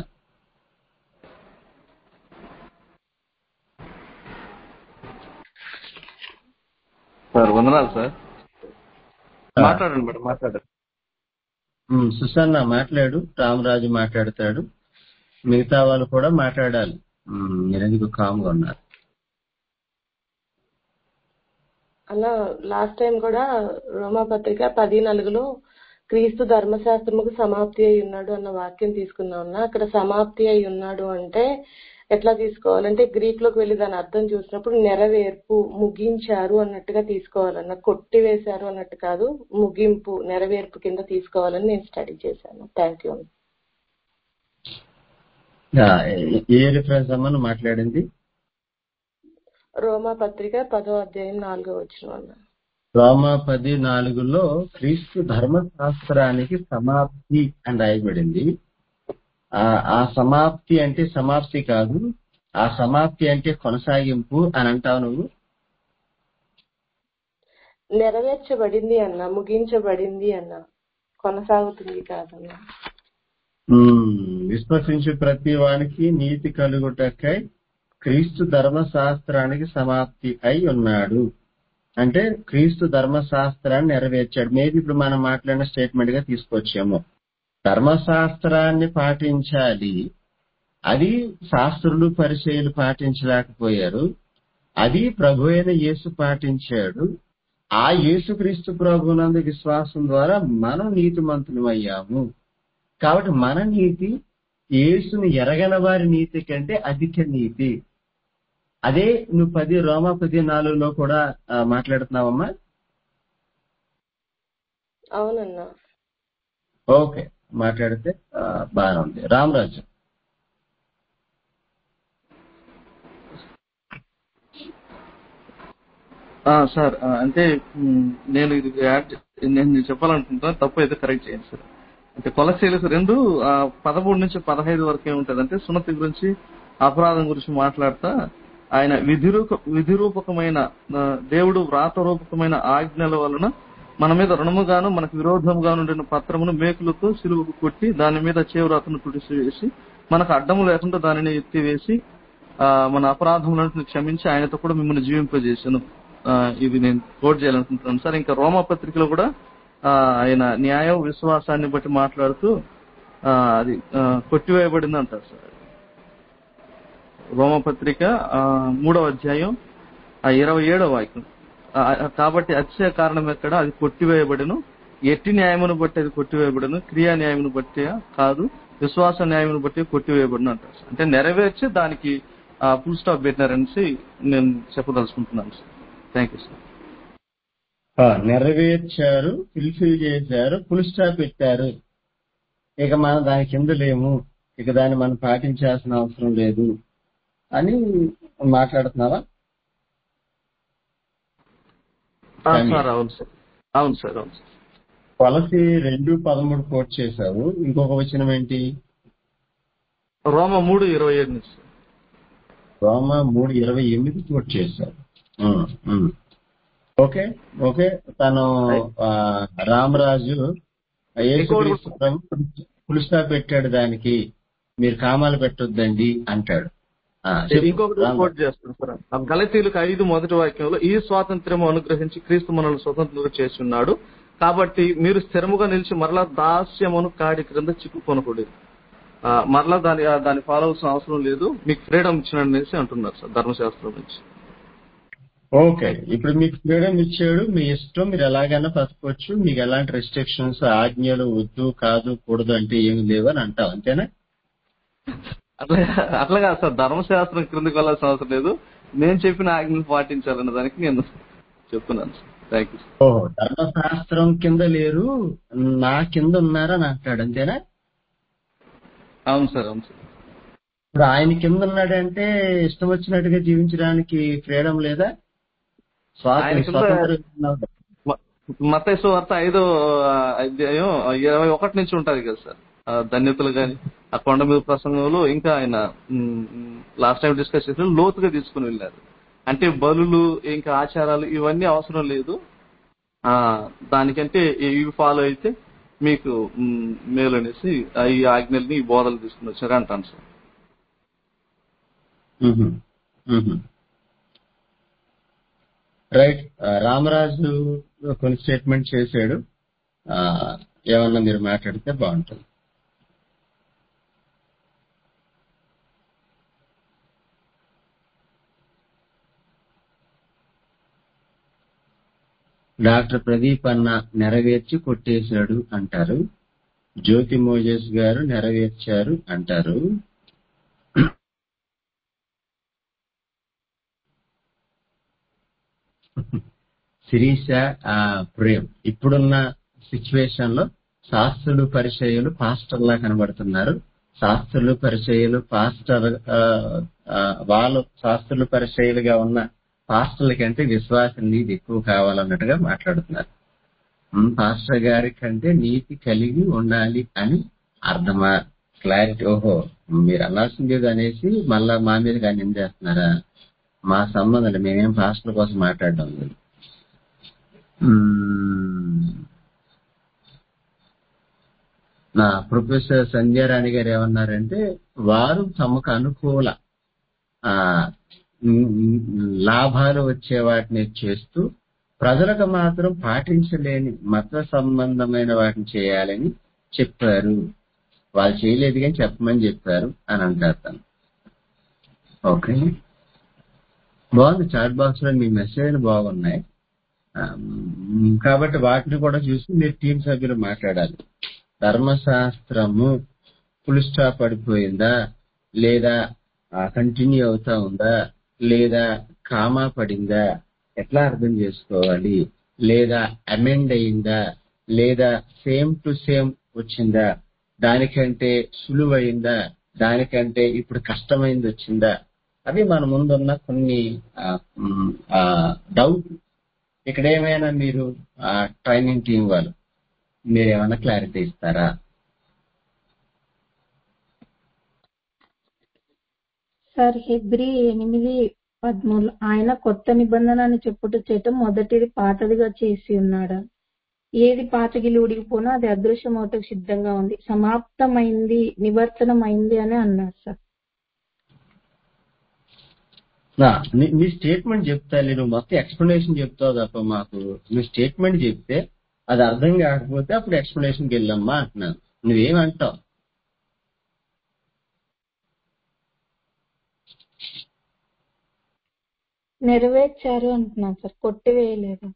సార్ వందనాలు సార్ మాట్లాడండి మేడం మాట్లాడండి ఉమ్, సుసన్న మాట్లాడు రామరాజు మాట్లాడతాడు మిగతా వాళ్ళు కూడా మాట్లాడాలి ఉమ్, మీరెందుకు కామ్గా ఉన్నారు అన్న లాస్ట్ టైం కూడా రోమాపత్రిక పది నాలుగులో క్రీస్తు ధర్మశాస్త్రముకు సమాప్తి అయి ఉన్నాడు అన్న వాక్యం తీసుకున్నాం అన్న అక్కడ సమాప్తి అయి ఉన్నాడు అంటే ఎట్లా తీసుకోవాలంటే గ్రీక్ లోకి వెళ్ళి దాని అర్థం చూసినప్పుడు నెరవేర్పు ముగించారు అన్నట్టుగా తీసుకోవాలన్న కొట్టివేశారు అన్నట్టు కాదు ముగింపు నెరవేర్పు కింద తీసుకోవాలని నేను స్టడీ చేశాను థ్యాంక్ యూ ఆ, ఏ- ఏ రిఫరెన్స్ అమ్మను మాట్లాడింది రోమా పత్రిక పదో అధ్యాయం నాలుగో వచ్చిన అన్న రోమా పది నాలుగులో క్రీస్తు ధర్మశాస్త్రానికి సమాప్తి అని రాయబడింది ఆ ఆ సమాప్తి అంటే సమాప్తి కాదు ఆ సమాప్తి అంటే కొనసాగింపు అని అంటావు నువ్వు నెరవేర్చబడింది అన్న ముగించబడింది అన్న కొనసాగుతుంది కాదన్న ఉమ్, విశ్వసించు ప్రతి వానికి నీతి కలుగుటకై క్రీస్తు ధర్మశాస్త్రానికి సమాప్తి అయి ఉన్నాడు అంటే క్రీస్తు ధర్మశాస్త్రాన్ని నెరవేర్చాడు మేబీ ఇప్పుడు మనం మాట్లాడిన స్టేట్మెంట్ గా తీసుకొచ్చాము ధర్మశాస్త్రాన్ని పాటించాలి అది శాస్త్రులు పరిచయులు పాటించలేకపోయారు అది ప్రభు అయిన యేసు పాటించాడు ఆ యేసుక్రీస్తు ప్రభునందు విశ్వాసం ద్వారా మనం నీతిమంతులం అయ్యాము కాబట్టి మన నీతి యేసుని ఎరగని వారి నీతి కంటే అధిక నీతి అదే నువ్వు పది రోమా పది నాలుగులో కూడా ఆ, మాట్లాడుతున్నావమ్మా అవునన్నా ఓకే మాట్లాడితే ఆ, బాగానే ఉంది రామరాజు ఆ, సార్ ఆ, అంటే మ్, నేను ఇది యాడ్ నేను చెప్పాలనుకుంటున్నాను తప్పు అయితే కరెక్ట్ చేయండి సార్ అంటే కొలసీలు రెండు ఆ, పదమూడు నుంచి పదహైదు వరకు ఏముంటది అంటే సున్నతి గురించి అపరాధం గురించి మాట్లాడతా ఆయన విధిరూప విధిరూపకమైన ఆ, దేవుడు వ్రాత రూపకమైన ఆజ్ఞల వలన మన మీద రుణముగాను మనకు విరోధముగా ఉండిన పత్రమును మేకులతో సిలువకు కొట్టి దాని మీద చేవ్రాతను తుడిసివేసి మనకు అడ్డము లేకుండా దానిని ఎత్తివేసి ఆ, మన అపరాధములను క్షమించి ఆయనతో కూడా మిమ్మల్ని జీవింపజేశాను ఆ, ఇది నేను కోట్ చేయాలనుకుంటున్నాను సార్ ఇంకా రోమా పత్రికలో కూడా ఆ, ఆయన న్యాయం విశ్వాసాన్ని బట్టి మాట్లాడుతూ ఆ, అది ఆ, కొట్టివేయబడింది అంటారు సార్ రోమపత్రిక ఆ, మూడవ అధ్యాయం ఆ ఇరవై ఏడవ వాక్యం ఆ, ఆ, కాబట్టి అతిశయ కారణం ఎక్కడ అది కొట్టివేయబడిను ఎట్టి న్యాయమును బట్టి అది కొట్టివేయబడను క్రియా న్యాయమును బట్టి కాదు విశ్వాస న్యాయమును బట్టి కొట్టివేయబడిన అంటారు సార్. అంటే నెరవేర్చి దానికి ఫుల్ స్టాప్ పెట్టినారనేసి నేను చెప్పదలుచుకుంటున్నాను సార్ థ్యాంక్ యూ సార్ ఆ, నెరవేర్చారు ఫుల్ఫిల్ చేశారు ఫుల్ స్టాప్ పెట్టారు ఇక మనం దాని కింద లేము ఇక దాన్ని మనం పాటించాల్సిన అవసరం లేదు అని మాట్లాడుతున్నావా ఆ, కానీ- సార్ అవును సార్ అవును సార్ అవును సార్ కొలసి రెండు పదమూడు కోట్ చేశావు ఇంకొక వచనం ఏంటి రోమ మూడు ఇరవై ఏడు నుంచి సార్. రోమ మూడు ఇరవై ఎనిమిది కోట్ చేశావు ఉమ్, ఉమ్. ఓకే ఓకే తను ఆ, రామరాజు యేసుక్రీస్తు ప్రభు ఫుల్ స్టాప్ పెట్టాడు దానికి మీరు కామాలు పెట్టొద్దండి అంటాడు ఆ, చెప్పు ఇంకొకటి రామ్ కోట్ చేస్తాను సార్ గలతీలకు ఐదు మొదటి వాక్యంలో ఈ స్వాతంత్ర్యం అనుగ్రహించి క్రీస్తు మనల్ని స్వతంత్రులుగా చేసి ఉన్నాడు కాబట్టి మీరు స్థిరముగా నిలిచి మరలా దాస్యమును కాడి క్రింద చిక్కుకొనకూడదు ఆ, మరలా దాని ఆ, దాన్ని ఫాలో అవసరం అవసరం లేదు మీకు ఫ్రీడమ్ ఇచ్చినాడు అనేసి అంటున్నారు సార్ ధర్మశాస్త్రం నుంచి ఓకే ఇప్పుడు మీకు ఫ్రీడమ్ ఇచ్చాడు మీ ఇష్టం మీరు ఎలాగైనా బతకొచ్చు మీకు ఎలాంటి రెస్ట్రిక్షన్స్ ఆజ్ఞలు వద్దు కాదు కూడదు అంటే ఏమి లేవు అని అంటావు అంతేనా అట్లా అట్లా కాదు సార్ ధర్మశాస్త్రం క్రిందకి వెళ్ళాల్సిన అవసరం లేదు నేను చెప్పిన ఆజ్ఞలు పాటించాలన్న దానికి నేను చెప్తున్నాను సార్ థ్యాంక్ యూ ఓహో ధర్మశాస్త్రం కింద లేరు నా కింద ఉన్నారని అంటాడు అంతేనా అవును సార్ అవును సార్ ఇప్పుడు ఆయన కింద ఉన్నాడంటే ఇష్టం వచ్చినట్టుగా జీవించడానికి ఫ్రీడమ్ లేదా ఆయన స్వాతంత్ర కింద స్వాతంత్రం మతేశ్వ వార్త ఐదో ఆ, అధ్యాయం ఇరవై ఒకటి నుంచి ఉంటది కదా సార్ ఆ, ధన్యతలు గాని ఆ కొండ మీద ప్రసంగంలో ఇంకా ఆయన లాస్ట్ టైం డిస్కస్ చేసిన లోతుగా తీసుకుని వెళ్ళారు అంటే బలులు ఇంకా ఆచారాలు ఇవన్నీ అవసరం లేదు ఆ దానికంటే ఇవి ఫాలో అయితే మీకు మ్, మేలు అనేసి ఆ ఈ ఆజ్ఞల్ని ఈ బోధలు తీసుకుని వచ్చారు అంటాను సార్ మ్మ్. మ్మ్. రైట్ ఆ, రామరాజు కొన్ని స్టేట్మెంట్ చేశాడు ఆ, ఏమన్నా మీరు మాట్లాడితే బాగుంటుంది డాక్టర్ ప్రదీప్ అన్న నెరవేర్చి కొట్టేశాడు అంటారు జ్యోతి మోజేస్ గారు నెరవేర్చారు అంటారు శిరీష ఆ, ప్రేమ్ ఇప్పుడున్న సిచ్యువేషన్ లో శాస్త్రులు పరిచయులు పాస్టర్ లా కనబడుతున్నారు శాస్త్రులు పరిచయులు పాస్టర్ ఆ, ఆ, వాళ్ళు శాస్త్రులు పరిచయులుగా ఉన్న పాస్టర్ల కంటే విశ్వాసం నీతి ఎక్కువ కావాలన్నట్టుగా మాట్లాడుతున్నారు ఉమ్, పాస్టర్ గారి కంటే నీతి కలిగి ఉండాలి అని అర్థమా క్లారిటీ ఓహో మీరు అనాల్సింది ఏదో అనేసి మళ్ళా మా మీద కానీ నిందేస్తున్నారా మా సంబంధం లేదు. మేమేం పాస్టర్ల కోసం మాట్లాడడం లేదు మ్మ్. నా ప్రొఫెసర్ సంధ్యారాణి గారు ఏమన్నారంటే వారు తమకు అనుకూల ఆ మ్, మ్, లాభాలు వచ్చే వాటిని చేస్తూ ప్రజలకు మాత్రం పాటించలేని మత సంబంధమైన వాటిని చేయాలని చెప్పారు వాళ్ళు చేయలేదు కానీ చెప్పమని చెప్పారు అని అంటారు తను ఓకే బాగుంది చాట్ బాక్స్ లో మీ మెసేజ్లు బాగున్నాయి ఆ, మ్, కాబట్టి వాటిని కూడా చూసి మీరు టీం సభ్యులు మాట్లాడాలి ధర్మశాస్త్రము ఫుల్ స్టాప్ పడిపోయిందా లేదా కంటిన్యూ అవుతా ఉందా లేదా కామా పడిందా ఎట్లా అర్థం చేసుకోవాలి లేదా అమెండ్ అయిందా లేదా సేమ్ టు సేమ్ వచ్చిందా దానికంటే సులువైందా దానికంటే ఇప్పుడు కష్టమైంది వచ్చిందా అవి మన ముందున్న కొన్ని డౌట్ ఇక్కడ ఏమైనా మీరు ట్రైనింగ్ టీం వాళ్ళు మీరు ఏమైనా క్లారిటీ ఇస్తారా సార్ హెబ్రి ఎనిమిది పదమూడు ఆయన కొత్త నిబంధన అని చెప్పుట చేత మొదటిది పాతదిగా చేసి ఉన్నాడా ఏది పాతగిలి ఉడిగిపోనో అది అదృశ్యమవుటకు సిద్ధంగా ఉంది సమాప్తమైంది నివర్తనమైంది అని అన్నారు సార్ నా, నీ నీ స్టేట్మెంట్ చెప్తా నువ్వు మొత్తం ఎక్స్ప్లెనేషన్ చెప్తావు తప్ప మాకు నీ స్టేట్మెంట్ చెప్తే అది అర్థం కాకపోతే అప్పుడు ఎక్స్ప్లెనేషన్కి వెళ్ళమ్మా అంటున్నాను నువ్వేమంటావు నెరవేర్చారు అంటున్నాను సార్ కొట్టివేయలేదు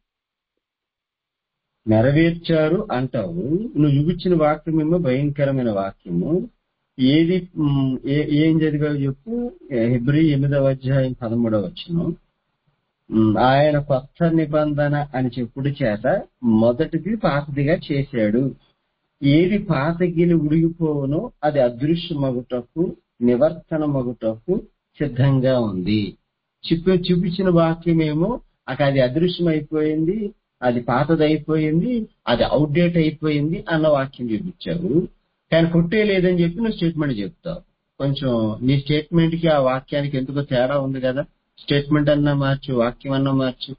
నెరవేర్చారు అంటావు నువ్వు చూపించిన వాక్యమేమో భయంకరమైన వాక్యము ఏది మ్, ఏ- ఏం చదివావు చెప్పు హెబ్రి ఎనిమిదవ అధ్యాయం పదమూడవ వచ్చును ఆయన కొత్త నిబంధన అని చెప్పుడు చేత మొదటిది పాతదిగా చేశాడు ఏది పాతగిలి ఉడిగిపోవునో అది అదృశ్యమగుటకు నివర్తనమగుటకు సిద్ధంగా ఉంది చెప్పి చూపించిన వాక్యమేమో అక్కడ అది అదృశ్యమైపోయింది అది పాతదైపోయింది అది అవుట్డేట్ అయిపోయింది అన్న వాక్యం చూపించావు కానీ కొట్టే లేదని చెప్పి నువ్వు స్టేట్మెంట్ చెప్తావు కొంచెం నీ స్టేట్మెంట్ కి ఆ వాక్యానికి ఎందుకో తేడా ఉంది కదా స్టేట్మెంట్ అన్నా మార్చు వాక్యం అన్నా మార్చు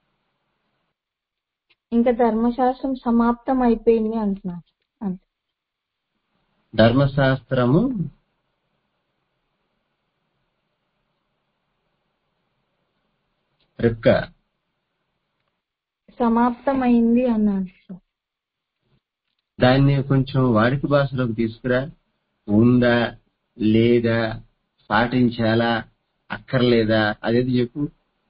ఇంకా ధర్మశాస్త్రం సమాప్తం అయిపోయింది అంటున్నారు అంతే ధర్మశాస్త్రము రిప్కా సమాప్తం అయింది అన్నాడు సార్ దాన్ని కొంచెం వాడిక భాషలోకి తీసుకురా ఉందా లేదా పాటించాలా అక్కర్లేదా అదేది చెప్పు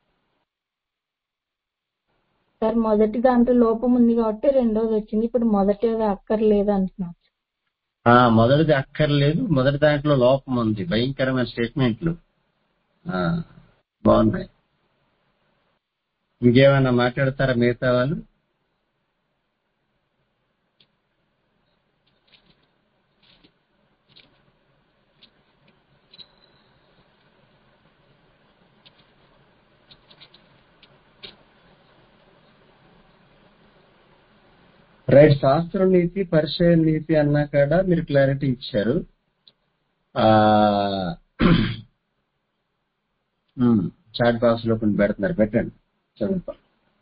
సార్ మొదటి దాంట్లో లోపం ఉంది కాబట్టి రెండోది వచ్చింది ఇప్పుడు మొదటిది అక్కర్లేదు అంటున్నారు ఆ మొదటిది అక్కర్లేదు మొదటి దాంట్లో లోపం ఉంది భయంకరమైన స్టేట్మెంట్లు ఆ, బాగున్నాయి ఇంకేమన్నా మాట్లాడతారా మిగతా వాళ్ళు రైట్ శాస్త్ర నీతి పరిచయ నీతి అన్నా కాడ మీరు క్లారిటీ ఇచ్చారు ఆ చాట్ బాక్స్ లో కొన్ని పెడుతున్నారు పెట్టండి చదువుతాం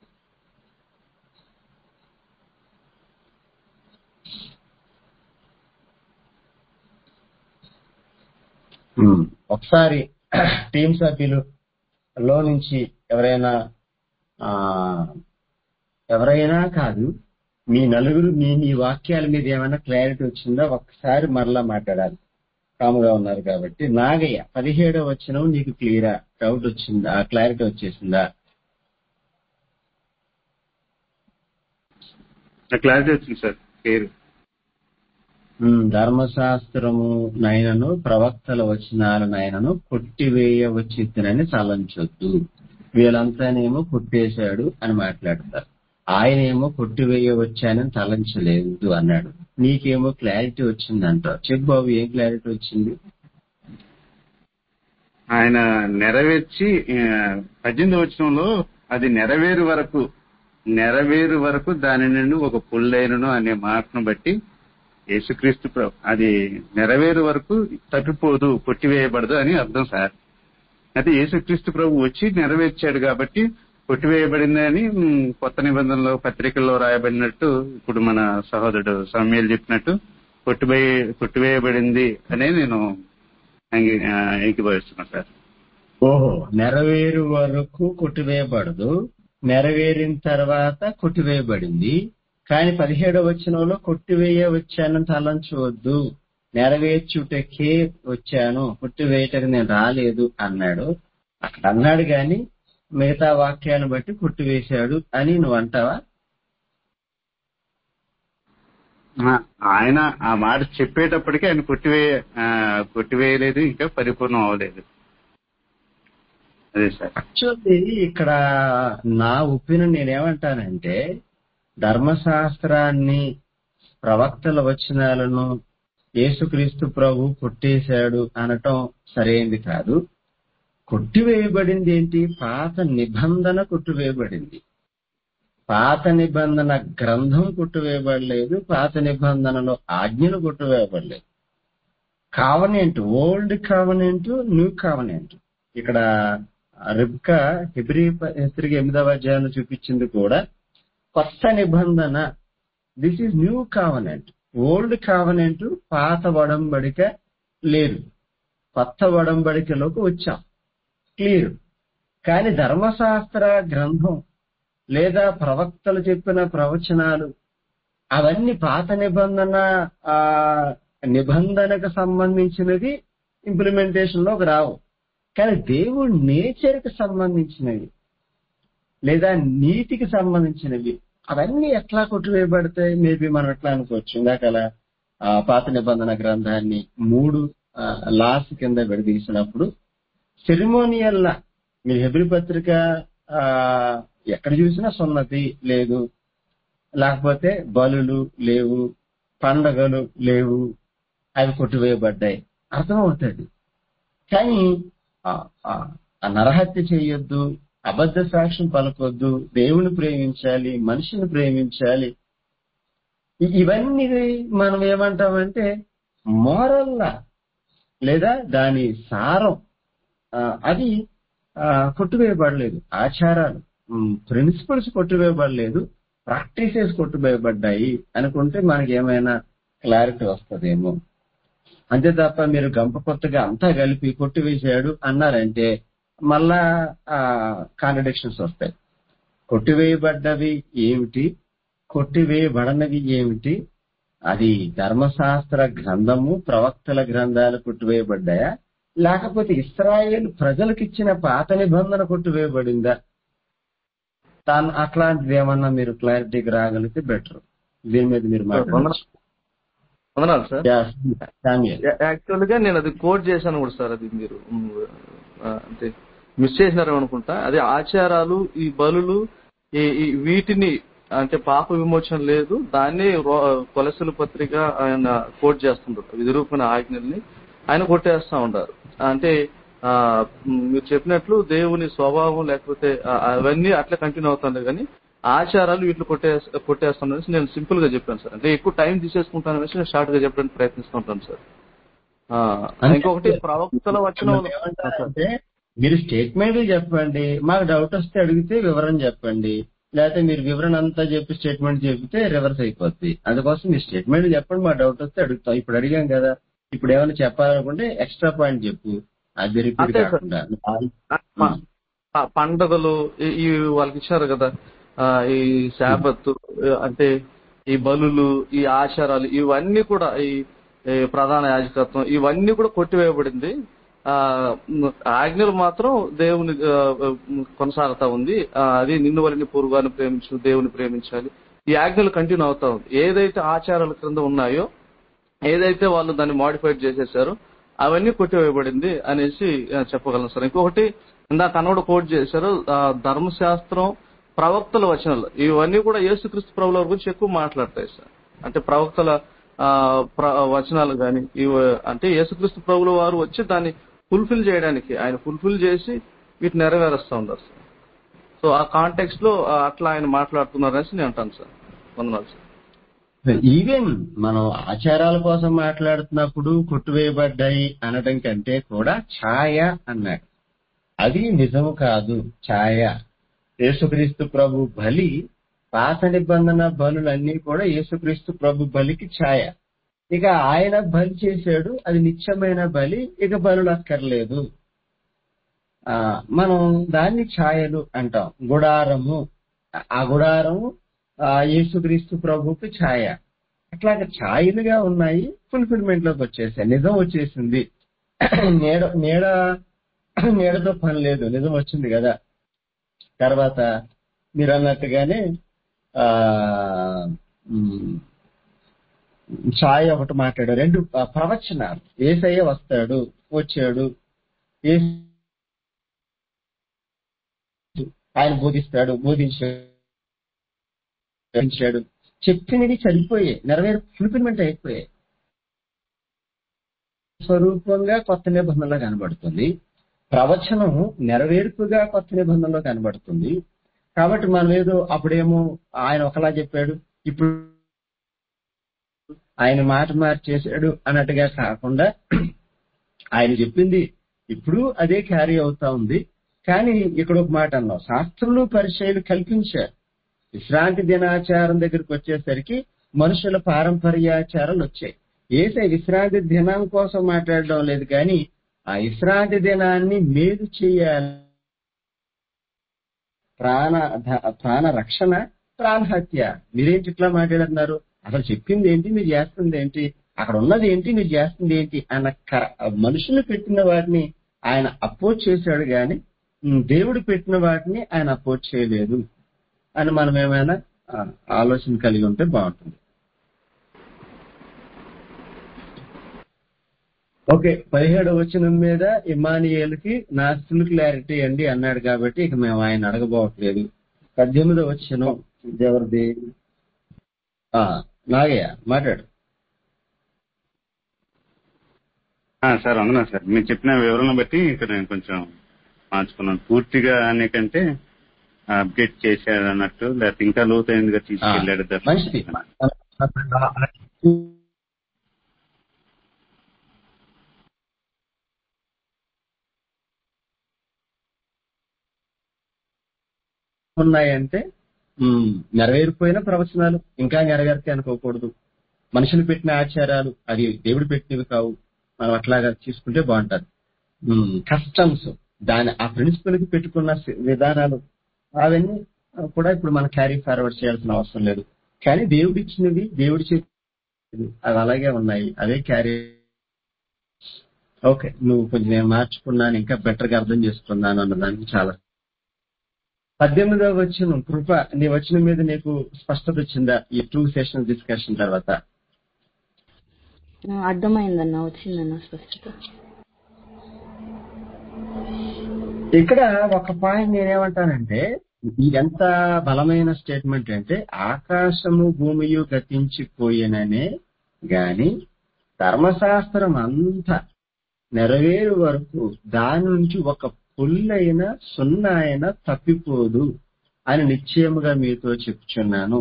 ఉమ్, ఒకసారి టీం సభ్యులు లో నుంచి ఎవరైనా ఆ ఎవరైనా కాదు మీ నలుగురు మీ మీ వాక్యాల మీద ఏమైనా క్లారిటీ వచ్చిందా ఒక్కసారి మరలా మాట్లాడాలి కాముగా ఉన్నారు కాబట్టి నాగయ్య పదిహేడవ వచ్చిన నీకు క్లియరా డౌట్ వచ్చిందా క్లారిటీ వచ్చేసిందా నాకు క్లారిటీ వచ్చింది సార్ పేరు ఉమ్, ధర్మశాస్త్రము నయనను ప్రవక్తల వచనాల నయనను కొట్టివేయ వచ్చిద్దనని తలంచొద్దు వీళ్ళంతానేమో కొట్టేశాడు అని మాట్లాడతారు ఆయనేమో కొట్టివేయ వచ్చానని తలంచలేదు అన్నాడు నీకేమో క్లారిటీ వచ్చిందంటావు చెప్పు బాబు ఏం క్లారిటీ వచ్చింది ఆయన నెరవేర్చి ఆ, పద్దెనిమిది వచనంలో అది నెరవేరు వరకు నెరవేరు వరకు దాని నుండి ఒక పుల్లైనను అనే మాటను బట్టి యేసుక్రీస్తు ప్రభు అది నెరవేరు వరకు తప్పిపోదు కొట్టివేయబడదు అని అర్థం సార్ అయితే యేసుక్రీస్తు ప్రభు వచ్చి నెరవేర్చాడు కాబట్టి కొట్టివేయబడింది అని ఉమ్, కొత్త నిబంధనలో పత్రికల్లో రాయబడినట్టు ఇప్పుడు మన సహోదరుడు సమయాలు చెప్పినట్టు కొట్టివేయ కొట్టివేయబడింది అనే నేను అంగీ- ఆ, ఏకీభవిస్తున్నాను సార్ ఓహో నెరవేరు వరకు కొట్టివేయబడదు నెరవేరిన తర్వాత కొట్టివేయబడింది కానీ పదిహేడవ వచనంలో కొట్టివేయ వచ్చానని తలంచవద్దు నెరవేర్చుటకే వచ్చాను కొట్టివేయటకు నేను రాలేదు అన్నాడు అక్కడ అన్నాడు గాని మిగతా వాక్యాలను బట్టి కొట్టివేశాడు అని నువ్వు అంటావా ఆ, ఆయన ఆ మాట చెప్పేటప్పటికి ఆయన కొట్టివేయ ఆ, కొట్టివేయలేదు ఇంకా పరిపూర్ణం అవ్వలేదు అదే సార్ యాక్చువల్లీ ఇక్కడ నా ఒపీనియన్ నేనేమంటానంటే ధర్మశాస్త్రాన్ని ప్రవక్తల వచనాలను యేసుక్రీస్తు ప్రభు కొట్టేశాడు అనటం సరైంది కాదు కొట్టివేయబడింది ఏంటి పాత నిబంధన కొట్టివేయబడింది పాత నిబంధన గ్రంథం కొట్టివేయబడలేదు పాత నిబంధనలో ఆజ్ఞలు కొట్టివేయబడలేదు covenant old covenant new covenant ఇక్కడ రిబ్కా హిబ్రీ హెచ్చరిక ఎనిమిదవ అధ్యాయంలో చూపించింది కూడా కొత్త నిబంధన this is new covenant old covenant పాత వడంబడిక లేదు కొత్త వడంబడికలోకి వచ్చాం క్లియర్ కానీ ధర్మశాస్త్ర గ్రంథం లేదా ప్రవక్తలు చెప్పిన ప్రవచనాలు అవన్నీ పాత నిబంధన ఆ నిబంధనకు సంబంధించినది ఇంప్లిమెంటేషన్ లోకి రావు కానీ దేవుడి నేచర్కి సంబంధించినవి లేదా నీతికి సంబంధించినవి అవన్నీ ఎట్లా కొట్టివేయబడతాయి మేబీ మనం ఎట్లా అనుకోవచ్చు ఇందాకల ఆ పాత నిబంధన గ్రంథాన్ని మూడు లాస్ కింద విడదీసినప్పుడు సెరిమోనియల్ మీ హెబ్రి పత్రిక ఆ ఎక్కడ చూసినా సున్నతి లేదు లేకపోతే బలులు లేవు పండగలు లేవు అవి కొట్టివేయబడ్డాయి అర్థమవుతుంది కానీ ఆ, ఆ, ఆ నరహత్య చేయొద్దు అబద్ధ సాక్ష్యం పలకొద్దు దేవుని ప్రేమించాలి మనిషిని ప్రేమించాలి ఇ- ఇవన్నీ మనం ఏమంటామంటే మోరల్లా లేదా దాని సారం ఆ, అది ఆ, కొట్టివేయబడలేదు ఆచారాలు ప్రిన్సిపల్స్ కొట్టివేయబడలేదు ప్రాక్టీసెస్ కొట్టివేయబడ్డాయి అనుకుంటే మనకి ఏమైనా క్లారిటీ వస్తుందేమో అంతే తప్ప మీరు గంప కొత్తగా అంతా కలిపి కొట్టివేసాడు అన్నారంటే మళ్ళా కాంట్రడిక్షన్స్ వస్తాయి కొట్టివేయబడ్డవి ఏమిటి కొట్టివేయబడనవి ఏమిటి అది ధర్మశాస్త్ర గ్రంథము ప్రవక్తల గ్రంథాలు కొట్టివేయబడ్డాయా లేకపోతే ఇస్రాయేల్ ప్రజలకు ఇచ్చిన పాత నిబంధన కొట్టివేయబడిందా తాను అట్లాంటిది ఏమన్నా మీరు క్లారిటీకి రాగలిగితే బెటర్ దీని మీద మీరు మాట్లాడచ్చు వందనాలు సార్ శామ్యుయల్ యాక్చువల్ గా నేను అది కోట్ చేశాను కూడా సార్ అది మీరు ఉమ్, ఆ, అంటే మిస్ చేసినారు అనుకుంటా అదే ఆచారాలు ఈ బలులు ఈ ఈ వీటిని అంటే పాప విమోచన లేదు దాన్ని రో- కొలసల పత్రిక ఆయన కోట్ చేస్తుంటారు విధిరూపణ ఆజ్ఞల్ని ఆయన కొట్టేస్తా ఉంటారు అంటే ఆ, ఉమ్, మీరు చెప్పినట్లు దేవుని స్వభావం లేకపోతే ఆ- అవన్నీ అట్లా కంటిన్యూ అవుతుంది కానీ ఆచారాలు వీటిని కొట్టే కొట్టేస్తానని నేను సింపుల్ గా చెప్పాను సార్ అంటే ఎక్కువ టైం తీసేసుకుంటాను అనేసి నేను షార్ట్ గా చెప్పడానికి ప్రయత్నిస్తుంటాను సార్ ఆ, అంతే. ఇంకొకటి ప్రవక్తల వచ్చిన మనం ఏమంటారంటే మీరు స్టేట్మెంట్ చెప్పండి మాకు డౌట్ వస్తే అడిగితే వివరణ చెప్పండి లేకపోతే మీరు వివరణ అంతా చెప్పి స్టేట్మెంట్ చెప్తే రివర్స్ అయిపోద్ది అందుకోసం మీరు స్టేట్మెంట్ చెప్పండి మా డౌట్ వస్తే అడుగుతాం ఇప్పుడు అడిగాం కదా ఇప్పుడు ఏమైనా చెప్పాలనుకుంటే ఎక్స్ట్రా పాయింట్ చెప్పు అది రిపీట్ అంతే సార్. కాకుండా ప- ప- పండగలు ఈ- ఈ వాళ్ళకి ఇచ్చారు కదా ఆ, ఈ శాబత్ అంటే ఈ బలులు ఈ ఆచారాలు ఇవన్నీ కూడా ఈ ఈ ప్రధాన యాజకత్వం ఇవన్నీ కూడా కొట్టివేయబడింది ఆ మ్, ఆజ్ఞలు మాత్రం దేవుని ఆ, మ్, కొనసాగుతా ఉంది ఆ, అది నిన్ను వలని పూర్వాన్ని ప్రేమించు దేవుని ప్రేమించాలి ఈ ఆజ్ఞలు కంటిన్యూ అవుతా ఉంది ఏదైతే ఆచారాల క్రింద ఉన్నాయో ఏదైతే వాళ్ళు దాన్ని మాడిఫైడ్ చేసేసారో అవన్నీ కొట్టివేయబడింది అనేసి ఆ, చెప్పగలను సార్ ఇంకొకటి ఇందాక అన్నోడు కోట్ చేశారు ఆ, ధర్మశాస్త్రం ప్రవక్తల వచనాలు ఇవన్నీ కూడా యేసుక్రీస్తు ప్రభుల గురించి ఎక్కువ మాట్లాడతాయి సార్ అంటే ప్రవక్తల ఆ, ప్ర- వచనాలు కానీ ఇవి అంటే యేసుక్రీస్తు ప్రభుల వారు వచ్చి దాన్ని ఫుల్ఫిల్ చేయడానికి ఆయన ఫుల్ఫిల్ చేసి వీటిని నెరవేరుస్తూ ఉన్నారు సార్ సో ఆ కాంటెక్స్ట్ లో ఆ, అట్లా ఆయన మాట్లాడుతున్నారనేసి నేను అంటాను సార్ వందనాలు సార్ ఈవెన్ మనం ఆచారాల కోసం మాట్లాడుతున్నప్పుడు కొట్టువేయబడ్డాయి అనడం కంటే కూడా ఛాయ అన్నాడు అది నిజము కాదు ఛాయ యేసుక్రీస్తు ప్రభు బలి పాత నిబంధన బలులన్నీ కూడా యేసుక్రీస్తు ప్రభు బలికి ఛాయ ఇక ఆయన బలి చేశాడు అది నిత్యమైన బలి ఇక బలులు అక్కర్లేదు ఆ మనం దాన్ని ఛాయలు అంటాం గుడారము ఆ గుడారము ఆ యేసుక్రీస్తు ప్రభుకి ఛాయ అట్లాగా ఛాయలుగా ఉన్నాయి ఫుల్ఫిల్మెంట్ లోకి వచ్చేసాయి నిజం వచ్చేసింది నీడ నీడ నీడతో పని లేదు నిజం వచ్చింది కదా తర్వాత మీరు అన్నట్టుగానే ఆ ఉమ్, ఛాయ ఒకటి మాట్లాడారు రెండు ఆ, ప్రవచనాలు ఏసయ్య వస్తాడు వచ్చాడు ఏసు ఆయన బోధిస్తాడు బోధించాడు బోధించాడు చెప్పినవి చనిపోయాయి నెరవేరు ఫుల్ఫిల్మెంట్ అయిపోయాయి స్వరూపంగా కొత్త నిబంధనలో కనబడుతుంది ప్రవచనం నెరవేర్పుగా కొత్త నిబంధనలో కనబడుతుంది కాబట్టి మనం ఏదో అప్పుడేమో ఆయన ఒకలా చెప్పాడు ఇప్పుడు ఆయన మాట మార్చేశాడు అన్నట్టుగా కాకుండా ఆయన చెప్పింది ఇప్పుడు అదే క్యారీ అవుతా ఉంది కానీ ఇక్కడ ఒక మాట అన్నాం శాస్త్రులు పరిచయాలు కల్పించారు విశ్రాంతి దినాచారం దగ్గరికి వచ్చేసరికి మనుషుల పారంపర్యాచారాలు వచ్చాయి ఏసై విశ్రాంతి దినం కోసం మాట్లాడడం లేదు కానీ ఆ విశ్రాంతి దినాన్ని మేలు చేయాలి ప్రాణ ధ- ప్రాణ రక్షణ ప్రాణహత్య మీరేంటి ఇట్లా మాట్లాడుతున్నారు అసలు చెప్పింది ఏంటి మీరు చేస్తుంది ఏంటి అక్కడ ఉన్నది ఏంటి మీరు చేస్తుంది ఏంటి అన్న క- మనుషులు పెట్టిన వాటిని ఆయన అపోజ్ చేశాడు గాని ఉమ్, దేవుడు పెట్టిన వాటిని ఆయన అపోజ్ చేయలేదు అని మనం ఏమైనా ఆ, ఆలోచన కలిగి ఉంటే బాగుంటుంది ఓకే పదిహేడు వచనం మీద ఇమానియేల్కి నాస్టులు క్లారిటీ అండి అన్నాడు కాబట్టి ఇక మేము ఆయన అడగబోవట్లేదు పద్దెనిమిదో వచనం ఎవరిది ఆ, నాగయ్య మాట్లాడు ఆ, సార్ అవునా సార్ మీరు చెప్పిన వివరణ బట్టి ఇక్కడ నేను కొంచెం మార్చుకున్నాను పూర్తిగా అనే కంటే అప్డేట్ చేశాడు అన్నట్టు లేకపోతే ఇంకా లోతైనదిగా తీసుకెళ్ళాడు మంచిది ఉన్నాయంటే ఉమ్, నెరవేరిపోయిన ప్రవచనాలు ఇంకా నెరవేరితే అనుకోకూడదు మనుషులు పెట్టిన ఆచారాలు అది దేవుడు పెట్టినవి కావు మనం అట్లాగా తీసుకుంటే బాగుంటది కస్టమ్స్ దాని ఆ ప్రిన్సిపల్ కి పెట్టుకున్న సి- విధానాలు అవన్నీ కూడా ఇప్పుడు మనం క్యారీ ఫార్వర్డ్ చేయాల్సిన అవసరం లేదు కానీ దేవుడు ఇచ్చినవి దేవుడి చేతి అవి అలాగే ఉన్నాయి అవే క్యారీ ఓకే నువ్వు కొంచెం నేను మార్చుకున్నాను ఇంకా బెటర్ గా అర్థం చేసుకున్నాను అన్నదానికి చాలా పద్దెనిమిదవ వచ్చిన కృప నీ వచ్చిన మీద నీకు స్పష్టత వచ్చిందా ఈ టూ సెషన్ డిస్కషన్ తర్వాత ఆ, అర్థమైందన్న వచ్చిందన్న స్పష్టత ఇక్కడ ఒక పాయింట్ నేనేమంటానంటే ఇది ఎంత బలమైన స్టేట్మెంట్ అంటే ఆకాశము భూమియు గతించిపోయిననే గాని ధర్మశాస్త్రం అంతా నెరవేరు వరకు దాని నుంచి ఒక పుల్లైన సున్నా అయినా తప్పిపోదు అని నిశ్చయముగా మీతో చెప్తున్నాను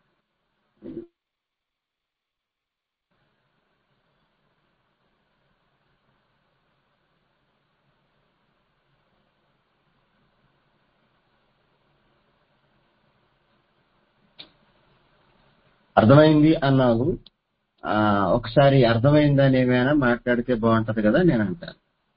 అర్థమైంది అన్నావు ఆ, ఒకసారి అర్థమైందని ఏమైనా మాట్లాడితే బాగుంటది కదా నేను అంటాను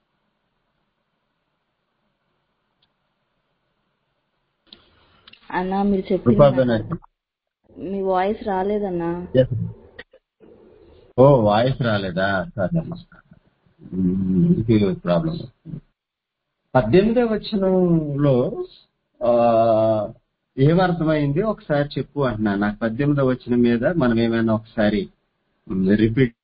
అన్న మీరు చెప్పింది కృపా నాకు బెనర్జీ. అర్థం- మీ వాయిస్ రాలేదన్నా ఓ వాయిస్ రాలేదా సరే అమ్మా. మ్మ్, ఇది ప్రాబ్లం పద్దెనిమిదవ వచనంలో ఆ, ఏమర్థమైంది ఒకసారి చెప్పు అంటున్నా నాకు పద్దెనిమిదవ వచనం మీద మనం ఏమైనా ఒకసారి రిపీట్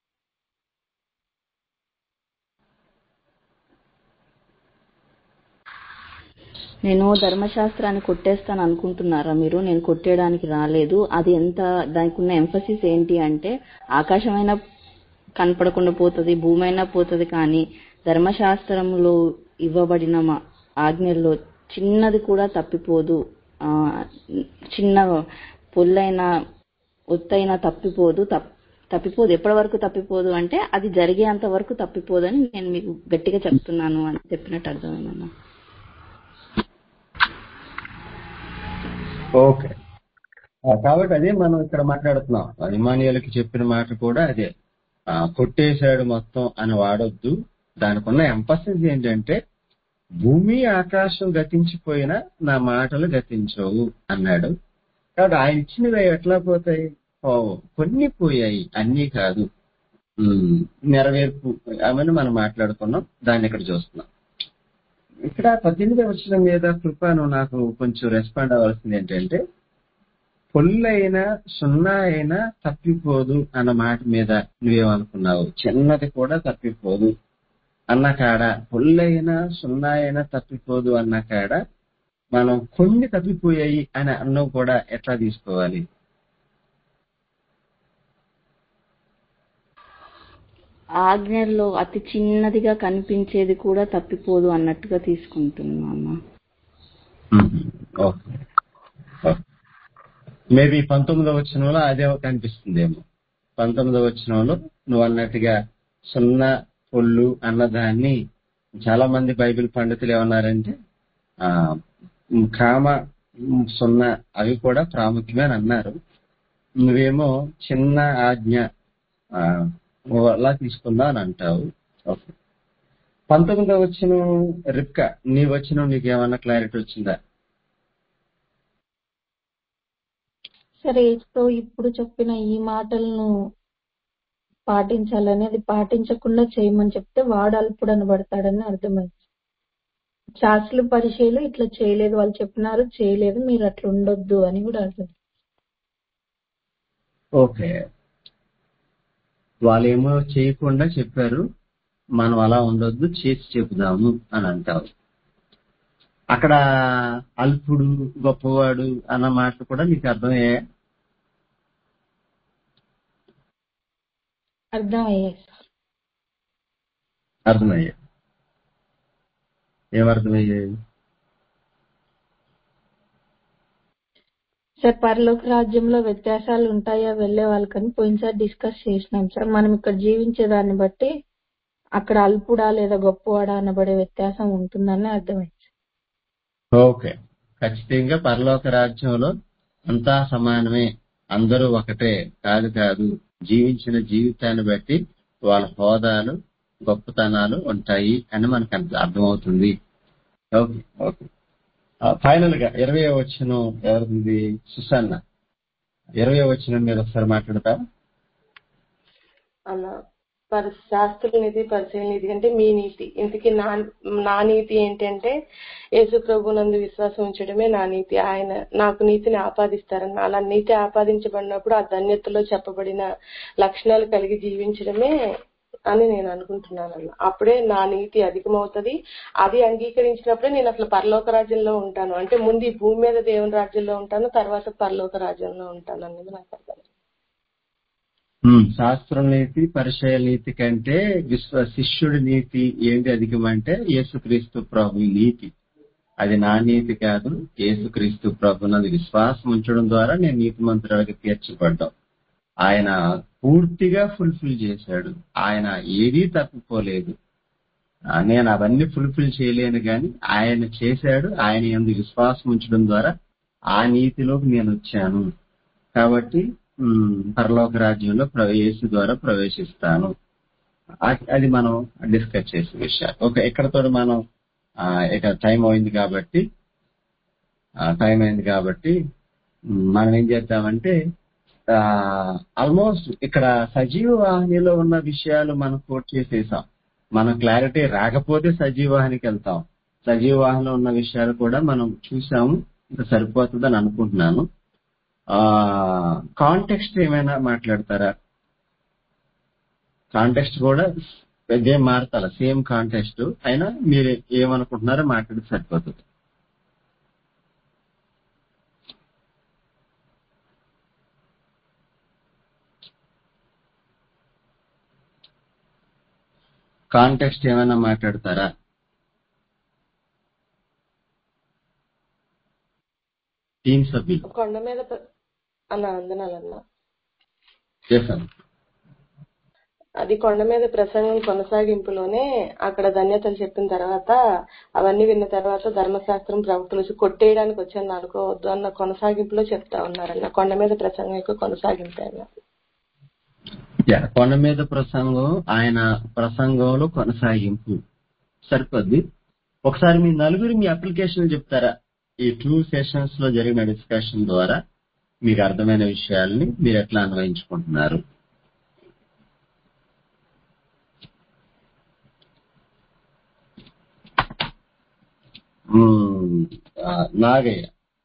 నేను ధర్మశాస్త్రాన్ని కొట్టేస్తాను అనుకుంటున్నారా మీరు నేను కొట్టేయడానికి రాలేదు అది ఎంత దానికి ఉన్న ఎంఫసిస్ ఏంటి అంటే ఆకాశమైనా కనపడకుండా పోతుంది భూమి అయినా పోతుంది కానీ ధర్మశాస్త్రంలో ఇవ్వబడిన మా ఆజ్ఞల్లో చిన్నది కూడా తప్పిపోదు ఆ, చిన్న పొల్లైన ఒత్తైనా తప్పిపోదు తప్- తప్పిపోదు ఎప్పటి వరకు తప్పిపోదు అంటే అది జరిగేంత వరకు తప్పిపోదని నేను మీకు గట్టిగా చెప్తున్నాను అని చెప్పినట్టు అర్థమైందన్న ఓకే ఆ, కాబట్టి అదే మనం ఇక్కడ మాట్లాడుతున్నాం ఇమానియల్కి చెప్పిన మాట కూడా అదే ఆ, కొట్టేశాడు మొత్తం అని వాడొద్దు దానికి ఉన్న ఎంపసిస్ ఏంటంటే భూమి ఆకాశం గతించిపోయినా నా మాటలు గతించవు అన్నాడు కాబట్టి ఆయన ఇచ్చినవి ఎట్లా పోతాయి పోవు. కొన్ని పోయాయి అన్నీ కాదు ఉమ్, నెరవేర్పు అవన్నీ మనం మాట్లాడుకున్నాం దాన్ని ఇక్కడ చూస్తున్నాం ఇక్కడ పద్దెనిమిది వచ్చిన మీద కృపను నాకు కొంచెం రెస్పాండ్ అవ్వాల్సింది ఏంటంటే పొల్లైనా సున్నా అయినా తప్పిపోదు అన్న మాట మీద నువ్వేమనుకున్నావు చిన్నది కూడా తప్పిపోదు అన్న కాడ పొల్లైనా సున్నా అయినా తప్పిపోదు అన్న కాడ మనం కొన్ని తప్పిపోయాయి అని అన్నవి కూడా ఎట్లా తీసుకోవాలి ఆజ్ఞల్లో అతి చిన్నదిగా కనిపించేది కూడా తప్పిపోదు అన్నట్టుగా తీసుకుంటున్నాను మేబీ పంతొమ్మిదవ వచనంలో అదే కనిపిస్తుందేమో పంతొమ్మిదవ వచనంలో నువ్వు అన్నట్టుగా సున్నా పొల్లు అన్నదాన్ని చాలా మంది బైబిల్ పండితులు ఏమన్నారంటే ఆ ఉమ్, కామ ఉమ్, సున్నా అవి కూడా ప్రాముఖ్యమే అని అన్నారు నువ్వేమో చిన్న ఆజ్ఞ ఆ, అలా తీసుకుందా అని అంటావు ఓకే పంతొమ్మిదవ వచ్చిన రిప్కా నీ వచ్చిన నీకేమన్నా క్లారిటీ వచ్చిందా సరే సో ఇప్పుడు చెప్పిన ఈ మాటలను పాటించాలని అది పాటించకుండా చేయమని చెప్తే వాడు అల్పుడు అనబడతాడని అర్థమైంది శాస్త్రులు పరిచయలు ఇట్లా చేయలేదు వాళ్ళు చెప్పినారు చేయలేదు మీరు అట్లా ఉండొద్దు అని కూడా అర్థం ఓకే వాళ్ళేమో చేయకుండా చెప్పారు మనం అలా ఉండొద్దు చేసి చెబుదాము అని అంటావు అక్కడ అల్పుడు గొప్పవాడు అన్న మాటలు కూడా నీకు అర్థమయ్యా అర్థమయ్యాయి సార్ అర్థమయ్యా ఏమర్థమయ్యాయి సార్ పరలోక రాజ్యంలో వ్యత్యాసాలు ఉంటాయా వెళ్లే వాళ్ళకని పోయినసారి డిస్కస్ చేసినాం సార్ మనం ఇక్కడ జీవించే దాన్ని బట్టి అక్కడ అల్పుడా లేదా గొప్పవాడా అనబడే వ్యత్యాసం ఉంటుందని అర్థమైంది ఓకే ఖచ్చితంగా పరలోక రాజ్యంలో అంతా సమానమే అందరూ ఒకటే కాదు కాదు జీవించిన జీవితాన్ని బట్టి వాళ్ళ హోదాలు గొప్పతనాలు ఉంటాయి అని మనకు అర్థ- అర్థమవుతుంది ఓకే ఓకే ఫైనల్ గా ఇరవై వచ్చిన ఎవరిది సుసన్న ఇరవై వచ్చిన మీద ఒకసారి మాట్లాడతా అన్న పరి శాస్త్రుల నీతి పరిశీలన నీతి అంటే మీ నీతి ఇంతకీ నా నా నీతి ఏంటంటే యేసు ప్రభు నందు విశ్వాసం ఉంచడమే నా నీతి ఆయన నాకు నీతిని ఆపాదిస్తారన్న అలా నీతి ఆపాదించబడినప్పుడు ఆ ధన్యతలో చెప్పబడిన లక్షణాలు కలిగి జీవించడమే అని నేను అనుకుంటున్నాను అన్న అప్పుడే నా నీతి అధికమవుతుంది అది అంగీకరించినప్పుడే నేను అసలు పరలోక రాజ్యంలో ఉంటాను అంటే ముందు ఈ భూమి మీద దేవుని రాజ్యంలో ఉంటాను తర్వాత పరలోక రాజ్యంలో ఉంటాను అనేది నాకు అర్థం ఉమ్, శాస్త్రం నీతి పరిచయ నీతి కంటే విశ్వ శిష్యుడి నీతి ఏంటి అధికమంటే యేసుక్రీస్తు ప్రభు నీతి అది నా నీతి కాదు యేసుక్రీస్తు ప్రభు నది విశ్వాసం ఉంచడం ద్వారా నేను నీతి మంత్రాలకు తీర్చబడ్డాం ఆయన పూర్తిగా ఫుల్ఫిల్ చేశాడు ఆయన ఏదీ తప్పిపోలేదు ఆ, నేను అవన్నీ ఫుల్ఫిల్ చేయలేను కానీ ఆయన చేశాడు ఆయన ఎందు విశ్వాసం ఉంచడం ద్వారా ఆ నీతిలోకి నేను వచ్చాను కాబట్టి ఉమ్, పరలోక రాజ్యంలో ప్ర- యేసు ద్వారా ప్రవేశిస్తాను ఆ- అది మనం డిస్కస్ చేసే విషయాలు ఓకే ఇక్కడతో మనం ఆ, ఇక టైం అయింది కాబట్టి టైం అయింది కాబట్టి ఉమ్, మనం ఏం చేద్దామంటే ఆల్మోస్ట్ ఇక్కడ సజీవ వాహినిలో ఉన్న విషయాలు మనం కోట్ చేసేసాం మనం క్లారిటీ రాకపోతే సజీవ వాహినికి వెళ్తాం సజీవ వాహినిలో ఉన్న విషయాలు కూడా మనం చూసాము ఇంకా సరిపోతుందని అనుకుంటున్నాను ఆ కాంటెక్స్ట్ ఏమైనా మాట్లాడతారా కాంటెక్స్ట్ కూడా ఇదేం మారుతాల సేమ్ కాంటెక్స్ట్ అయినా మీరు ఏమనుకుంటున్నారో మాట్లాడితే సరిపోతుంది కాంటెక్స్ట్ ఏమైనా మాట్లాడతారా టీమ్ సభ్యులు కొండ మీద ప్ర- అన్న అందనాలన్న చేశాను అది కొండ మీద ప్రసంగం కొనసాగింపులోనే అక్కడ ధన్యతలు చెప్పిన తర్వాత అవన్నీ విన్న తర్వాత ధర్మశాస్త్రం ప్రవక్తలు వచ్చి కొట్టేయడానికి వచ్చాను అనుకోవద్దు అన్న కొనసాగింపులో చెప్తా ఉన్నారన్న కొండ మీద ప్రసంగం యొక్క కొనసాగింపు అన్న యా, కొండ మీద ప్రసంగం ఆయన ప్రసంగంలో కొనసాగింపు సరిపోద్ది ఒకసారి మీ నలుగురు మీ అప్లికేషన్ చెప్తారా ఈ టూ సెషన్స్ లో జరిగిన డిస్కషన్ ద్వారా మీకు అర్థమైన విషయాల్ని మీరు ఎట్లా అన్వయించుకుంటున్నారు మ్మ్, ఆ, నాగయ్య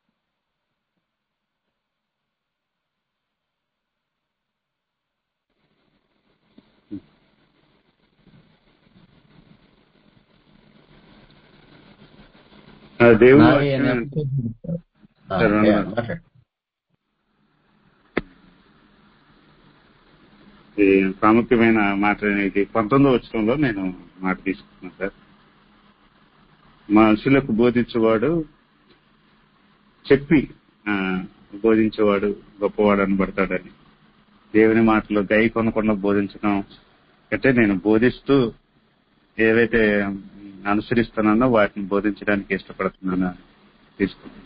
ఆ దేవుని నాగయ్య అనే వాక్యం application చెప్తారా? ఆ, సరే, యా, అన్న. మాట్లాడు. ఈ ప్రాముఖ్యమైన మాట అనేది పంతొమ్మిదో వచ్చంలో నేను మాట తీసుకున్నాను సార్ మనుషులకు బోధించేవాడు చెప్పి ఆ, బోధించేవాడు గొప్పవాడు అనబడతాడని దేవుని మాటలు గై కొనకుండా బోధించడం అంటే నేను బోధిస్తూ ఏవైతే అనుసరిస్తున్నానో వాటిని బోధించడానికి ఇష్టపడుతున్నాను తీసుకున్నాను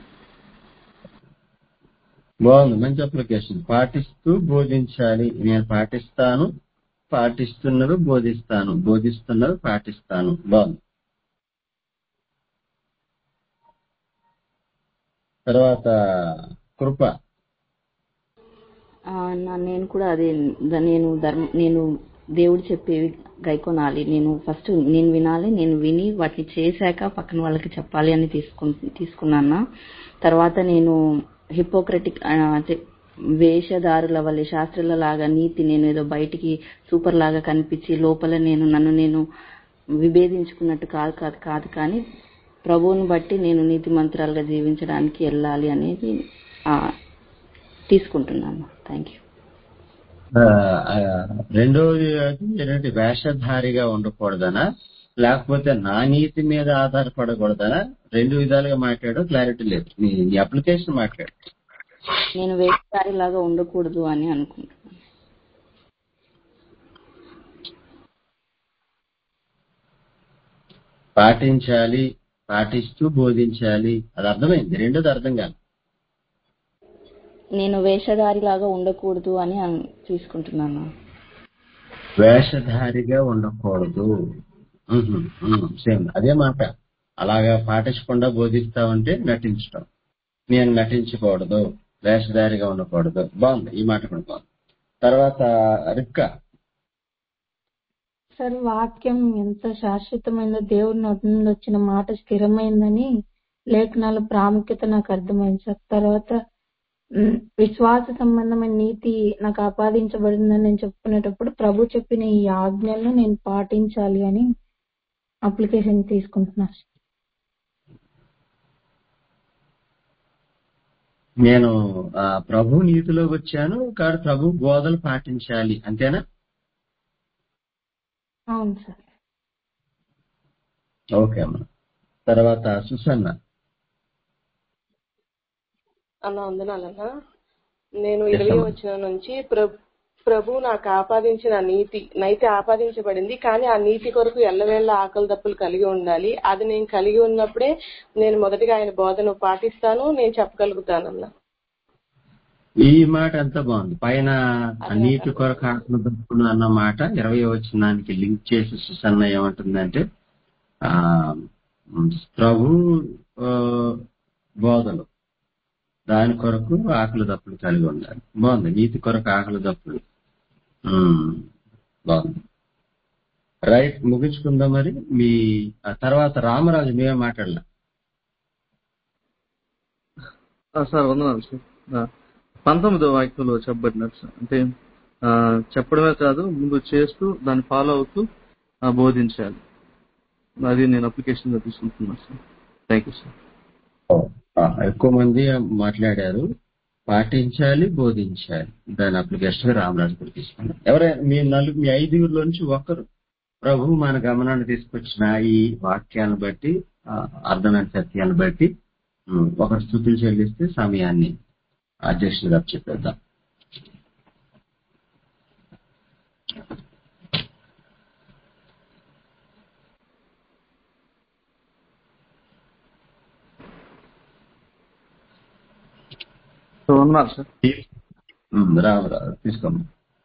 బాగుంది మంచి అప్లికేషన్ పాటిస్తూ బోధించాలి నేను పాటిస్తాను పాటిస్తున్నవి బోధిస్తాను బోధిస్తున్నవి పాటిస్తాను బాగుంది తర్వాత కృప ఆ, నా- నేను కూడా అదే ద- నేను ధర్మ నేను దేవుడు చెప్పేవి గైకొనాలి నేను ఫస్ట్ నేను వినాలి నేను విని వాటిని చేశాక పక్కన వాళ్ళకి చెప్పాలి అని తీసుకు తీసుకున్నాను తర్వాత నేను హిపోక్రటిక్ అంటే వేషధారుల వల్లే శాస్త్రుల లాగా నీతి నేను ఏదో బయటికి సూపర్ లాగా కనిపించి లోపల నేను నన్ను నేను విభేదించుకున్నట్టు కాదు కాదు కాదు కానీ ప్రభువుని బట్టి నేను నీతి మంత్రాలుగా జీవించడానికి వెళ్ళాలి అనేది ఆ, తీసుకుంటున్నాను థ్యాంక్ యూ ఆ, ఆ, రెండవది అది ఏంటంటే వేషధారిగా ఉండకూడదనా లేకపోతే నా నీతి మీద ఆధారపడకూడదనా రెండు విధాలుగా మాట్లాడో క్లారిటీ లేదు నీ నీ అప్లికేషన్ మాట్లాడు నేను వేషధారి లాగా ఉండకూడదు అని అనుకుంటున్నాను పాటించాలి పాటిస్తూ బోధించాలి అది అర్థమైంది రెండోది అర్థం కాదు నేను వేషధారిలాగా ఉండకూడదు అని అన్- తీసుకుంటున్నాను వేషధారిగా ఉండకూడదు ఉహుం, ఉహుం, సేమ్ అదే మాట అలాగా పాటించకుండా బోధిస్తామంటే నటించడం నేను నటించకూడదు వేషధారిగా ఉండకూడదు బాగుంది ఈ మాట కూడా బాగుంది తర్వాత రిక్క సార్ వాక్యం ఎంత శాశ్వతమైందో దేవుడి నోటి నుండి వచ్చిన మాట స్థిరమైందని లేఖనాల ప్రాముఖ్యత నాకు అర్థమైంది సార్ తర్వాత ఉమ్, విశ్వాస సంబంధమైన నీతి నాకు ఆపాదించబడిందని నేను చెప్పుకునేటప్పుడు ప్రభు చెప్పిన ఈ ఆజ్ఞలను నేను పాటించాలి అని అప్లికేషన్ తీసుకుంటున్నాను సార్. నేను ఆ, ప్రభు నీతిలోకి వచ్చాను కాబట్టి ప్రభు బోధలు పాటించాలి అంతేనా అవును సార్ ఓకే అమ్మా తర్వాత సుసన్న అన్న వందనాలన్న నేను ఇరవై వచ్చిన నుంచి ప్రభు ప్రభు నాకు ఆపాదించిన నీతి నైతే ఆపాదించబడింది కానీ ఆ నీతి కొరకు ఎల్లవేళ ఆకలి దప్పులు కలిగి ఉండాలి అది నేను కలిగి ఉన్నప్పుడే నేను మొదటిగా ఆయన బోధను పాటిస్తాను నేను చెప్పగలుగుతానన్న ఈ మాట ఎంత బాగుంది పైన ఆ నీతి కొరకు ఆత్మ దప్పును అన్న మాట ఇరవై వచ్చినానికి లింక్ చేసి సుసన్న ఏమంటుందంటే ఆ ప్రభు ఆ, బోధలు దాని కొరకు ఆకలి దప్పులు కలిగి ఉండాలి బాగుంది నీతి కొరకు ఆకలి దప్పులు ఉమ్, బాగుంది రైట్ ముగించుకుందాం మరి మీ ఆ తర్వాత రామరాజు మేమే మాట్లాడలే ఆ, సార్ వందనాలు సార్ ఆ, పంతొమ్మిదో వాక్యంలో చెప్పబడినట్టు సార్ అంటే ఆ, చెప్పడమే కాదు ముందు చేస్తూ దాన్ని ఫాలో అవుతూ ఆ, బోధించాలి అది నేను అప్లికేషన్ గా తీసుకుంటున్నాను సార్ థ్యాంక్ యూ సార్ ఆ, ఎక్కువ మంది మాట్లాడారు పాటించాలి బోధించాలి దాని అప్లికేషన్ రామరాజు కూడా తీసుకున్నారు ఎవరైనా మీ నలుగు మీ ఐదుగురిలో నుంచి ఒకరు ప్రభు మన గమనాన్ని తీసుకొచ్చిన ఈ వాక్యాలను బట్టి ఆ, అర్థమైన సత్యాన్ని బట్టి ఉమ్, ఒకరు స్థుతులు చెల్లిస్తే సమయాన్ని అధ్యక్షుడు గారు చెప్పేద్దాం సో వందనాలు సార్ ఉమ్, రామరాజు తీసుకోండి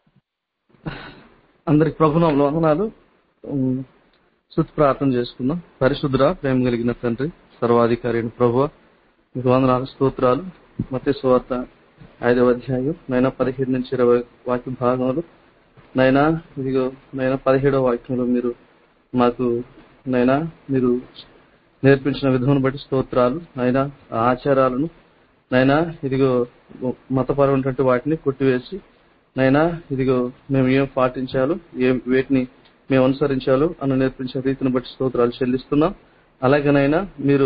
అందరికి ప్రభునామలు వందనాలు ఉమ్, స్తుతి ప్రార్థన చేసుకుందాం పరిశుద్ధురా ప్రేమ కలిగిన తండ్రి సర్వాధికారి అయిన ప్రభువ మీకు వందనాలు స్తోత్రాలు మత సువార్త ఐదవ అధ్యాయం నైనా పదిహేడు నుంచి ఇరవై వాక్య భాగంలో నైనా ఇదిగో నైనా పదిహేడవ వాక్యంలో మీరు మాకు నైనా మీరు నేర్పించిన విధానం బట్టి స్తోత్రాలు నైనా ఆ ఆచారాలను నైనా ఇదిగో మతపరమైనటువంటి వాటిని కొట్టివేసి నైనా ఇదిగో మేము ఏం పాటించాలో ఏం వేటిని మేము అనుసరించాలో అని నేర్పించే రీతిని బట్టి స్తోత్రాలు చెల్లిస్తున్నాం అలాగేనైనా మీరు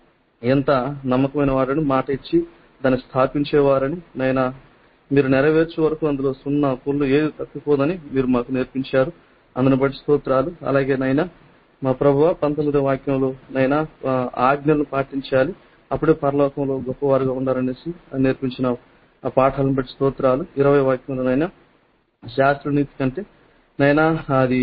ఎంత నమ్మకమైన వారని మాట ఇచ్చి దాన్ని స్థాపించేవారని నైనా మీరు నెరవేర్చే వరకు అందులో సున్నా పుల్లు ఏది తప్పిపోదని మీరు మాకు నేర్పించారు అందుని బట్టి స్తోత్రాలు అలాగే నైనా మా ప్రభువ పంతొమ్మిదో వాక్యంలో నైనా ఆ, ఆజ్ఞలను పాటించాలి అప్పుడే పరలోకంలో గొప్పవారుగా ఉండాలనేసి నేర్పించిన ఆ పాఠాలను బట్టి స్తోత్రాలు ఇరవై వాక్యంలోనైనా శాస్త్ర నీతి కంటే నైనా అది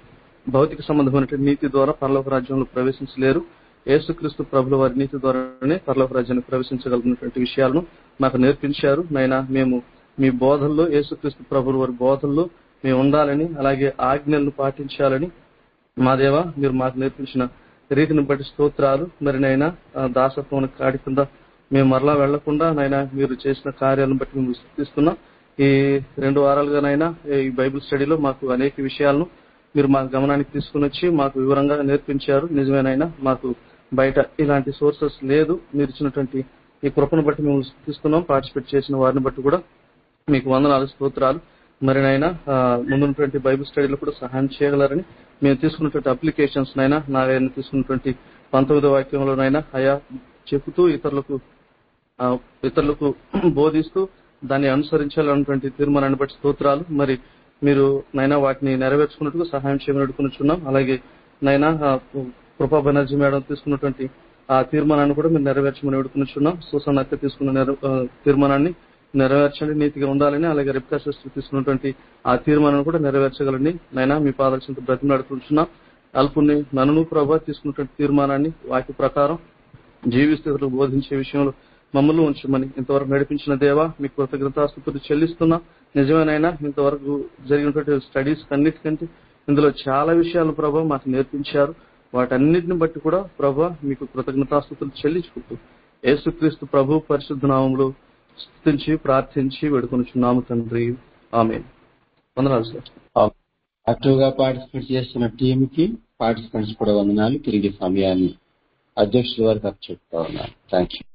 భౌతిక సంబంధమైనటువంటి నీతి ద్వారా పరలోక రాజ్యంలో ప్రవేశించలేరు యేసుక్రీస్తు ప్రభుల వారి నీతి ద్వారానే పరలోక రాజ్యాన్ని ప్రవేశించగలిగినటువంటి విషయాలను మాకు నేర్పించారు నైనా మేము మీ బోధల్లో యేసుక్రీస్తు ప్రభుల వారి బోధల్లో మేము ఉండాలని అలాగే ఆజ్ఞలను పాటించాలని మా దేవ మీరు మాకు నేర్పించిన రీతిని బట్టి స్తోత్రాలు మరి నైనా ఆ, దాసత్వం కాడి కింద మేము మరలా వెళ్లకుండా నైనా మీరు చేసిన కార్యాలను బట్టి మేము స్థుతిస్తున్నాం ఈ రెండు వారాలుగానైనా ఈ బైబిల్ స్టడీలో మాకు అనేక విషయాలను మీరు మా గమనానికి తీసుకుని వచ్చి మాకు వివరంగా నేర్పించారు నిజమేనైనా మాకు బయట ఇలాంటి సోర్సెస్ లేదు మీరు ఇచ్చినటువంటి ఈ కృపను బట్టి మేము తీసుకున్నాం పార్టిసిపేట్ చేసిన వారిని బట్టి కూడా మీకు వందనాలు స్తోత్రాలు మరి నైనా ఆ, ముందున్నటువంటి బైబిల్ స్టడీలో కూడా సహాయం చేయగలరని మేము తీసుకున్నటువంటి అప్లికేషన్స్ నైనా నారాయణ తీసుకున్నటువంటి పంతొమ్మిదో వాక్యంలోనైనా అయా చెబుతూ ఇతరులకు ఆ, ఇతరులకు బోధిస్తూ దాన్ని అనుసరించాలన్నటువంటి తీర్మానాన్ని బట్టి స్తోత్రాలు మరి మీరు నైనా వాటిని నెరవేర్చుకున్నట్టుగా సహాయం చేయమని అడుగుతున్నాం అలాగే నైనా ఆ, కృపా బెనర్జీ మేడం తీసుకున్నటువంటి ఆ తీర్మానాన్ని కూడా మీరు నెరవేర్చమని అడుగుతున్నాం సూసన్ అక్క తీసుకున్న నెర- ఆ, తీర్మానాన్ని నెరవేర్చండి నీతిగా ఉండాలని అలాగే రిప్కా సిస్టర్ తీసుకున్నటువంటి ఆ తీర్మానాన్ని కూడా నెరవేర్చగలని నైనా మీ పాదర్శనతో బ్రతిమలాడుకుంటున్నాం అల్పుని నన్ను ప్రభా తీసుకున్నటువంటి తీర్మానాన్ని వాక్య ప్రకారం జీవిస్తూ బోధించే విషయంలో మమ్మల్ని ఉంచమని ఇంతవరకు నడిపించిన దేవా మీకు కృతజ్ఞతాస్తుతులు చెల్లిస్తున్నా నిజమేనైనా ఇంతవరకు జరిగినటువంటి స్టడీస్ అన్నిటికంటే ఇందులో చాలా విషయాలు ప్రభా మాకు నేర్పించారు వాటన్నిటిని బట్టి కూడా ప్రభా మీకు కృతజ్ఞతాస్తుతులు చెల్లించుకుంటూ యేసుక్రీస్తు ప్రభు పరిశుద్ధ నామములు స్థుతించి ప్రార్థించి వేడుకొనుచున్నాము తండ్రి ఆమె వందనాలు సార్ యాక్టివ్గా పార్టిసిపేట్ చేస్తున్న టీం కి పార్టిసిపెంట్స్ కూడా వందనాలు తిరిగి సమయాన్ని అధ్యక్షుల వారికి అప్పచెప్తా ఉన్నాను థ్యాంక్ యూ